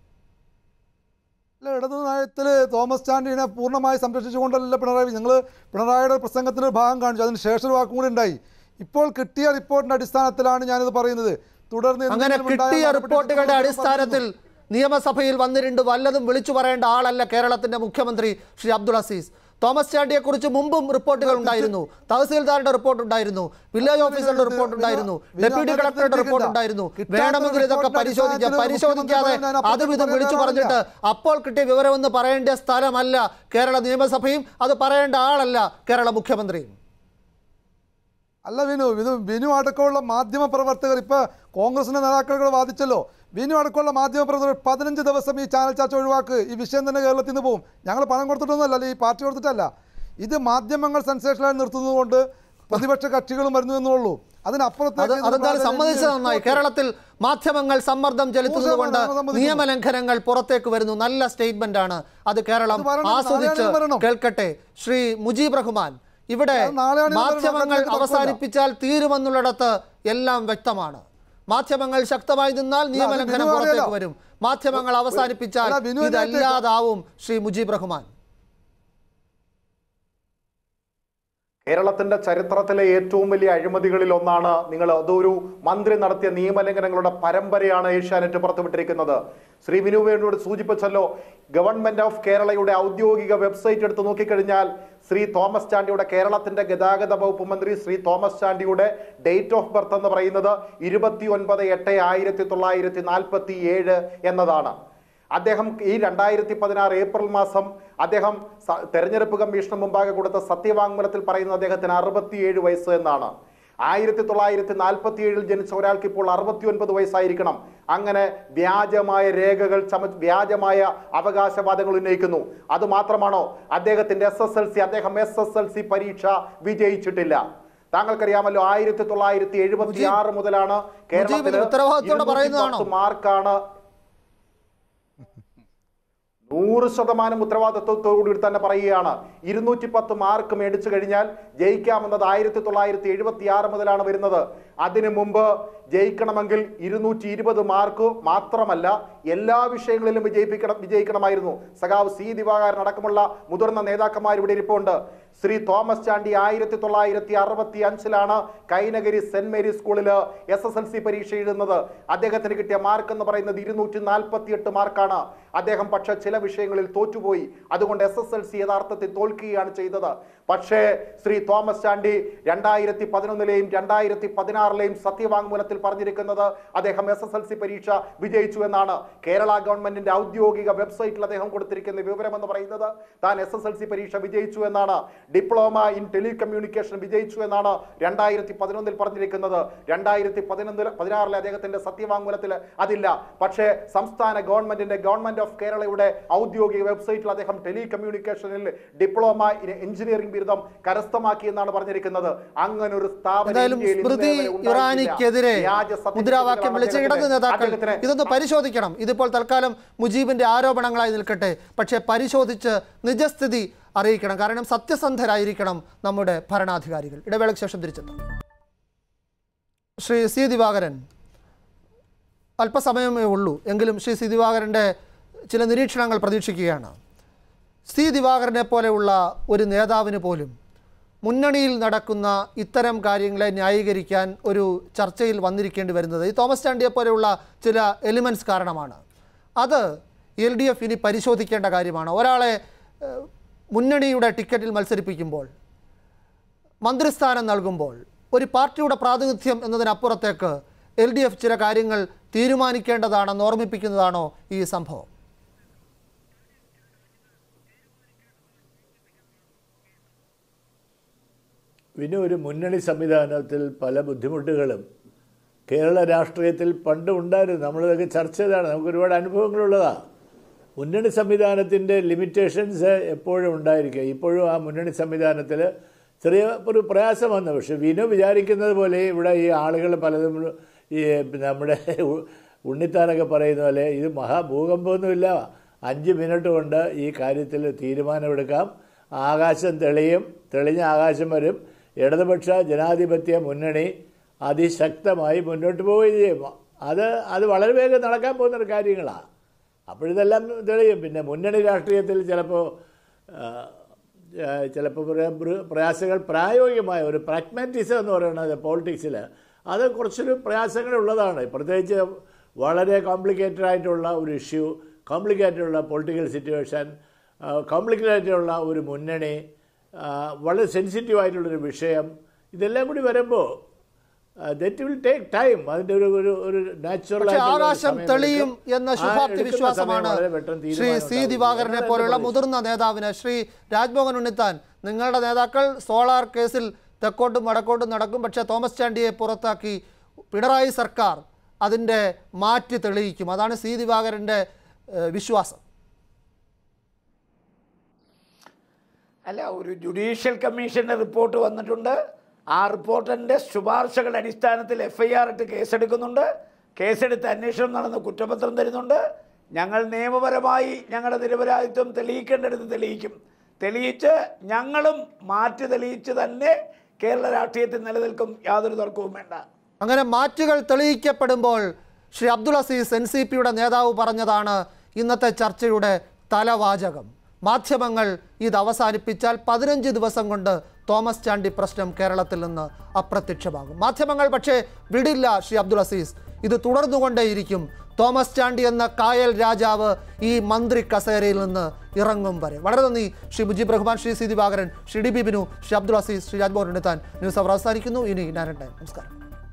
അല്ല ഇടതു നയത്തിൽ തോമസ് ചാണ്ടിനെ പൂർണ്ണമായി സംരക്ഷിച്ചുകൊണ്ടല്ല പിണറായി വിജയൻ നിങ്ങൾ പിണറായിയുടെ പ്രസംഗത്തിൻ്റെ ഒരു ഭാഗം കാണിച്ചു അതിന് ശേഷം ഒരു വാക്കും കൂടി ഉണ്ടായി ഇപ്പോൾ കിട്ടിയ റിപ്പോർട്ടിന്റെ അടിസ്ഥാനത്തിലാണ് ഞാനിത് പറയുന്നത് തുടർന്ന് അങ്ങനെ എന്തെങ്കിലും ഉണ്ടായ കിട്ടിയ നടപടി റിപ്പോർട്ടുകളുടെ എടുക്കുമെന്ന് അടിസ്ഥാനത്തിൽ നിയമസഭയിൽ വന്നിട്ടുണ്ട് വല്ലതും വിളിച്ചു പറയേണ്ട ആളല്ല കേരളത്തിന്റെ മുഖ്യമന്ത്രി ശ്രീ അബ്ദുൾ അസീസ് തോമസ് ചാണ്ടിയെ കുറിച്ച് മുമ്പും റിപ്പോർട്ടുകൾ ഉണ്ടായിരുന്നു തഹസീൽദാരുടെ റിപ്പോർട്ട് ഉണ്ടായിരുന്നു വില്ലേജ് ഓഫീസറുടെ റിപ്പോർട്ട് ഉണ്ടായിരുന്നു ഡെപ്യൂട്ടി കളക്ടറുടെ റിപ്പോർട്ട് ഉണ്ടായിരുന്നു വേണമെങ്കിൽ ഇതൊക്കെ പരിശോധിക്കാം പരിശോധിക്കാതെ അതും ഇതും വിളിച്ചു പറഞ്ഞിട്ട് അപ്പോൾ കിട്ടിയ വിവരമെന്ന് പറയേണ്ട സ്ഥലമല്ല കേരള നിയമസഭയും അത് പറയേണ്ട ആളല്ല കേരള മുഖ്യമന്ത്രിയും അല്ല വിനു ഇത് വിനു അടക്കമുള്ള മാധ്യമ പ്രവർത്തകർ ഇപ്പൊ കോൺഗ്രസിന്റെ നേതാക്കൾ വാദിച്ചല്ലോ വിനു അടക്കമുള്ള മാധ്യമ പ്രവർത്തകർ പതിനഞ്ച് ദിവസം ഈ ചാനൽ ചർച്ച ഒഴിവാക്ക് ഈ വിഷയം തന്നെ കേരളത്തിൽ നിന്ന് പോകും ഞങ്ങൾ പണം കൊടുത്തിട്ടൊന്നുമല്ല അല്ലെ ഈ പാർട്ടി കൊടുത്തിട്ടല്ല ഇത് മാധ്യമങ്ങൾ സെൻസേഷനായി നിർത്തുന്നതുകൊണ്ട് പ്രതിപക്ഷ കക്ഷികളും വരുന്നു എന്നുള്ളൂ അത് അതിനപ്പുറത്തേക്ക് ഇത് അതെന്തായാലും പ്രാധാന്യം സമ്മതിച്ചത് നന്നായി റിപ്പോർട്ട് കേരളത്തിൽ മാധ്യമങ്ങൾ സമ്മർദ്ദം ചെലുത്തുന്നത് കൊണ്ട് നൂറ് ശതമാനം സമ്മതിക്കുന്നു. നിയമലംഘനങ്ങൾ പുറത്തേക്ക് വരുന്നു നല്ല സ്റ്റേറ്റ്മെന്റ് ആണ് അത് കേരളം അത് വരണം, ആസ്വദിച്ച് നാളെയാണ് വരണം. കേൾക്കട്ടെ ശ്രീ മുജീബ് റഹ്മാൻ ഇവിടെ അത് നാളെയാണ് ഇത് മാധ്യമങ്ങൾ വരണം, കേൾക്കാൻ അവസാനിപ്പിച്ചാൽ തീരുമെന്നുള്ളിടത്ത് എല്ലാം വ്യക്തമാണ് മാധ്യമങ്ങൾ ശക്തമായി നിന്നാൽ നിയമലംഘനം ബിനു പുറത്തേക്ക് അറിയാലോ. വരും മാധ്യമങ്ങൾ അവസാനിപ്പിച്ചാൽ അല്ല, ബിനു ഇതിനകത്ത് ഇതല്ലാതാവും ശ്രീ മുജീബ് റഹ്മാൻ കേരളത്തിന്റെ ചരിത്രത്തിലെ ഏറ്റവും വലിയ അഴിമതികളിൽ ഒന്നാണ് നിങ്ങൾ അതൊരു മന്ത്രി നടത്തിയ നിയമലംഘനങ്ങളുടെ പരമ്പരയാണ് ഏഷ്യാനെറ്റ് പുറത്തുവിട്ടിരിക്കുന്നത് ശ്രീ വിനു വേണുവോട് സൂചിപ്പിച്ചല്ലോ ഗവൺമെന്റ് ഓഫ് കേരളയുടെ ഔദ്യോഗിക വെബ്സൈറ്റ് എടുത്ത് നോക്കിക്കഴിഞ്ഞാൽ ശ്രീ തോമസ് ചാണ്ടിയുടെ കേരളത്തിന്റെ ഗതാഗത വകുപ്പ് മന്ത്രി ശ്രീ തോമസ് ചാണ്ടിയുടെ ഡേറ്റ് ഓഫ് ബർത്ത് എന്ന് പറയുന്നത് ഇരുപത്തി ഒൻപത് എട്ട് ആയിരത്തി തൊള്ളായിരത്തി നാൽപ്പത്തി ഏഴ് എന്നതാണ് അദ്ദേഹം ഈ രണ്ടായിരത്തി പതിനാറ് ഏപ്രിൽ മാസം അദ്ദേഹം സ- തെരഞ്ഞെടുപ്പ് കമ്മീഷന് മുമ്പാകെ കൊടുത്ത സത്യവാങ്മൂലത്തിൽ പറയുന്നത് അദ്ദേഹത്തിന് അറുപത്തിയേഴ് വയസ്സ് എന്നാണ് ആയിരത്തി തൊള്ളായിരത്തി നാൽപ്പത്തി ഏഴിൽ ജനിച്ച ഒരാൾക്ക് ഇപ്പോൾ അറുപത്തി ഒൻപത് വയസ്സായിരിക്കണം അങ്ങനെ വ്യാജമായ രേഖകൾ ചമ വ്യാജമായ അവകാശവാദങ്ങൾ ഉന്നയിക്കുന്നു അത് മാത്രമാണോ അദ്ദേഹത്തിന്റെ എസ് എസ് എൽ സി അദ്ദേഹം എസ് എസ് എൽ സി പരീക്ഷ വിജയിച്ചിട്ടില്ല താങ്കൾക്കറിയാമല്ലോ ആയിരത്തി തൊള്ളായിരത്തി എഴുപത്തി ആറ് മുതലാണ് കേരളത്തിൽ ഉത്തരവാദിത്തോടെ പറയുന്നതാണോ? മാർക്കാണ് നൂറ് ശതമാനം ഉത്തരവാദിത്വത്തോടുകൂടി തന്നെ പറയുകയാണ് ഇരുന്നൂറ്റി പത്ത് മാർക്ക് മേടിച്ചു കഴിഞ്ഞാൽ ജയിക്കാമെന്നത് ആയിരത്തി തൊള്ളായിരത്തി എഴുപത്തി ആറ് മുതലാണ് വരുന്നത് അതിനു മുമ്പ് ജയിക്കണമെങ്കിൽ ഇരുന്നൂറ്റി ഇരുപത് മാർക്ക് മാത്രമല്ല എല്ലാ വിഷയങ്ങളിലും വിജയിപ്പിക്കണം വിജയിക്കണമായിരുന്നു സഖാവ് സി ദിവാകരൻ അടക്കമുള്ള മുതിർന്ന നേതാക്കന്മാർ ഇവിടെ ഇരിപ്പുണ്ട് ശ്രീ തോമസ് ചാണ്ടി ആയിരത്തി തൊള്ളായിരത്തി അറുപത്തി അഞ്ചിലാണ് കൈനഗരി സെന്റ് മേരീസ് സ്കൂളിൽ എസ് എസ് എൽ സി പരീക്ഷ എഴുതുന്നത് അദ്ദേഹത്തിന് കിട്ടിയ മാർക്ക് എന്ന് പറയുന്നത് ഇരുന്നൂറ്റി നാൽപ്പത്തി എട്ട് മാർക്കാണ് അദ്ദേഹം പക്ഷെ ചില വിഷയങ്ങളിൽ തോറ്റുപോയി അതുകൊണ്ട് എസ് എസ് എൽ സി യഥാർത്ഥത്തിൽ തോൽക്കുകയാണ് ചെയ്തത് പക്ഷേ ശ്രീ തോമസ് ചാണ്ടി രണ്ടായിരത്തി പതിനൊന്നിലെയും രണ്ടായിരത്തി പതിനാറിലെയും സത്യവാങ്മൂലത്തിൽ പറഞ്ഞിരിക്കുന്നത് അദ്ദേഹം എസ് എസ് എൽ സി പരീക്ഷ വിജയിച്ചു എന്നാണ് കേരള ഗവൺമെന്റിന്റെ ഔദ്യോഗിക വെബ്സൈറ്റിൽ അദ്ദേഹം കൊടുത്തിരിക്കുന്ന വിവരം എന്ന് പറയുന്നത് താൻ എസ് എസ് എൽ സി പരീക്ഷ വിജയിച്ചു എന്നാണ് ഡിപ്ലോമ ഇൻ ടെലികമ്മ്യൂണിക്കേഷൻ വിജയിച്ചു എന്നാണ് രണ്ടായിരത്തി പതിനൊന്നിൽ പറഞ്ഞിരിക്കുന്നത് രണ്ടായിരത്തി പതിനൊന്നിൽ പതിനാറിലെ അദ്ദേഹത്തിന്റെ സത്യവാങ്മൂലത്തിൽ അതില്ല പക്ഷേ സംസ്ഥാന ഗവൺമെന്റിന്റെ ഗവൺമെന്റ് ഓഫ് കേരളയുടെ ഔദ്യോഗിക വെബ്സൈറ്റിൽ അദ്ദേഹം ടെലികമ്മ്യൂണിക്കേഷനിൽ ഡിപ്ലോമ ഇൻ എഞ്ചിനീയറിംഗ് ബിരുദം കരസ്ഥമാക്കി എന്നാണ് പറഞ്ഞിരിക്കുന്നത് അങ്ങനെ ഒരു സ്ഥാപനം എന്തായാലും ഇന്ത്യയിൽ ഇന്നേ സ്മൃതി വരെ ഉണ്ടായിട്ടില്ല. ഇറാനിക്കെതിരെ വ്യാജ certificate മുദ്രാവാക്യം വിളിച്ച ഇടത് അദ്ദേഹത്തിന് നേതാക്കൾ അദ്ദേഹത്തിന് ഇതൊന്ന് പരിശോധിക്കണം ഇതിപ്പോൾ തൽക്കാലം മുജീബിന്റെ ആരോപണങ്ങളായി നിൽക്കട്ടെ പക്ഷേ പരിശോധിച്ച് നിജസ്ഥിതി അറിയിക്കണം കാരണം സത്യസന്ധരായിരിക്കണം നമ്മുടെ ഭരണാധികാരികൾ ഇടവേളയ്ക്ക് ശേഷം തിരിച്ചെത്താം ശ്രീ സി ദിവാകരൻ അല്പസമയമേ ഉള്ളൂ എങ്കിലും ശ്രീ സി ദിവാകരൻ്റെ ചില നിരീക്ഷണങ്ങൾ പ്രതീക്ഷിക്കുകയാണ് സി ദിവാകരനെ പോലെയുള്ള ഒരു നേതാവിന് പോലും മുന്നണിയിൽ നടക്കുന്ന ഇത്തരം കാര്യങ്ങളെ ന്യായീകരിക്കാൻ ഒരു ചർച്ചയിൽ വന്നിരിക്കേണ്ടി വരുന്നത് ഈ തോമസ് ചാണ്ടിയെ പോലെയുള്ള ചില എലിമെൻറ്റ്സ് കാരണമാണ് അത് എൽ ഡി എഫ് ഇനി പരിശോധിക്കേണ്ട കാര്യമാണ് ഒരാളെ ഏഹ്, മുന്നണിയുടെ ടിക്കറ്റിൽ മത്സരിപ്പിക്കുമ്പോൾ മന്ത്രിസ്ഥാനം നൽകുമ്പോൾ ഒരു പാർട്ടിയുടെ പ്രാതിനിധ്യം എന്നതിനപ്പുറത്തേക്ക് എൽ ഡി എഫ് ചില കാര്യങ്ങൾ തീരുമാനിക്കേണ്ടതാണെന്ന് ഓർമ്മിപ്പിക്കുന്നതാണോ ഈ സംഭവം പിന്നെ ഒരു മുന്നണി സംവിധാനത്തിൽ പല ബുദ്ധിമുട്ടുകളും കേരള രാഷ്ട്രീയത്തിൽ പണ്ട് ഉണ്ടായിരുന്നു നമ്മളിതൊക്കെ ചർച്ച ചെയ്താണ് നമുക്ക് ഒരുപാട് അനുഭവങ്ങളുള്ളതാണ് മുന്നണി സംവിധാനത്തിൻ്റെ ലിമിറ്റേഷൻസ് എപ്പോഴും ഉണ്ടായിരിക്കുക ഇപ്പോഴും ആ മുന്നണി സംവിധാനത്തിൽ ചെറിയ ഒരു പ്രയാസം വന്നു പക്ഷെ വിനു വിചാരിക്കുന്നത് പോലെ ഇവിടെ ഈ ആളുകൾ പലതും ഈ നമ്മുടെ ഉ- ഉണ്ണിത്താനൊക്കെ പറയുന്ന പോലെ ഇത് മഹാഭൂകമ്പമൊന്നുമില്ല അഞ്ച് മിനിറ്റ് കൊണ്ട് ഈ കാര്യത്തിൽ തീരുമാനമെടുക്കാം ആകാശം തെളിയും തെളിഞ്ഞ ആകാശം വരും ഇടതുപക്ഷ ജനാധിപത്യ മുന്നണി അതിശക്തമായി മുന്നോട്ട് പോവുകയും ചെയ്യും അത് അത് വളരെ വേഗം നടക്കാൻ പോകുന്ന കാര്യങ്ങളാണ് അപ്പോഴിതെല്ലാം തെളിയും പിന്നെ മുന്നണി രാഷ്ട്രീയത്തിൽ ചിലപ്പോൾ ചിലപ്പോൾ പ്രയാസങ്ങൾ പ്രായോഗികമായ ഒരു പ്രാഗ്മാറ്റിസം എന്ന് പറയുന്നത് പോളിറ്റിക്സിൽ അത് കുറച്ചൊരു പ്രയാസങ്ങളുള്ളതാണ് പ്രത്യേകിച്ച് വളരെ കോംപ്ലിക്കേറ്റഡ് ആയിട്ടുള്ള ഒരു ഇഷ്യൂ കോംപ്ലിക്കേറ്റഡ് ഉള്ള പൊളിറ്റിക്കൽ സിറ്റുവേഷൻ കോംപ്ലിക്കേറ്റഡ് ഉള്ള ഒരു മുന്നണി ആ, വളരെ സെൻസിറ്റീവ് ആയിട്ടുള്ളൊരു വിഷയം ഇതെല്ലാം കൂടി വരുമ്പോൾ ദറ്റ് വിൽ ടേക്ക് ടൈം അതിൻ്റെ ഒരു ഒരു ഒരു നാച്ചുറൽ പക്ഷേ ആകാശം തെളിയും എന്ന ശുഭാപ്തി വിശ്വാസമാണ് ശ്രീ സി ദിവാകരനെ പോലുള്ള മുതിർന്ന നേതാവിന് ശ്രീ രാജ്മോഹൻ ഉണ്ണിത്താൻ നിങ്ങളുടെ നേതാക്കൾ സോളാർ കേസിൽ തെക്കോട്ടും വടക്കോട്ടും നടക്കും പക്ഷേ തോമസ് ചാണ്ടിയെ പുറത്താക്കി പിണറായി സർക്കാർ അതിൻ്റെ മാറ്റി തെളിയിക്കും അതാണ് സി ദിവാകരൻ്റെ ഏഹ്, വിശ്വാസം അല്ല ഒരു ജുഡീഷ്യൽ കമ്മീഷന്റെ റിപ്പോർട്ട് വന്നിട്ടുണ്ട് ആ റിപ്പോർട്ടിന്റെ ശുപാർശകളുടെ അടിസ്ഥാനത്തിൽ എഫ് ഐ ആർ ഇട്ട് കേസെടുക്കുന്നുണ്ട് കേസെടുത്ത് അന്വേഷണം നടന്ന് കുറ്റപത്രം തരുന്നുണ്ട് ഞങ്ങൾ നിയമപരമായി ഞങ്ങളുടെ നിരപരാധിത്വം തെളിയിക്കേണ്ടടുത്ത് തെളിയിക്കും തെളിയിച്ച് ഞങ്ങളും മാറ്റി തെളിയിച്ച് തന്നെ കേരള രാഷ്ട്രീയത്തിൽ നിലനിൽക്കും യാതൊരു തർക്കവും വേണ്ട അങ്ങനെ മാറ്റുകൾ തെളിയിക്കപ്പെടുമ്പോൾ ശ്രീ അബ്ദുൾ അസീസ് എൻ സി പിയുടെ നേതാവ് പറഞ്ഞതാണ് ഇന്നത്തെ ചർച്ചയുടെ തലവാചകം മാധ്യമങ്ങൾ ഇത് അവസാനിപ്പിച്ചാൽ പതിനഞ്ച് ദിവസം കൊണ്ട് തോമസ് ചാണ്ടി പ്രശ്നം കേരളത്തിൽ നിന്ന് അപ്രത്യക്ഷമാകും മാധ്യമങ്ങൾ പക്ഷേ വിടില്ല ശ്രീ അബ്ദുൾ അസീസ് ഇത് തുടർന്നുകൊണ്ടേയിരിക്കും തോമസ് ചാണ്ടി എന്ന കായൽ രാജാവ് ഈ മന്ത്രി കസേരയിൽ നിന്ന് ഇറങ്ങും വരെ വളരെ നന്ദി Shri Mujeeb Rahman Shri C Divakaran Shri D B Binu Shri Abdul Azeez Shri Rajmohan Unnithan news hour അവസാനിക്കുന്നു ഇനി ഞാൻ നമസ്കാരം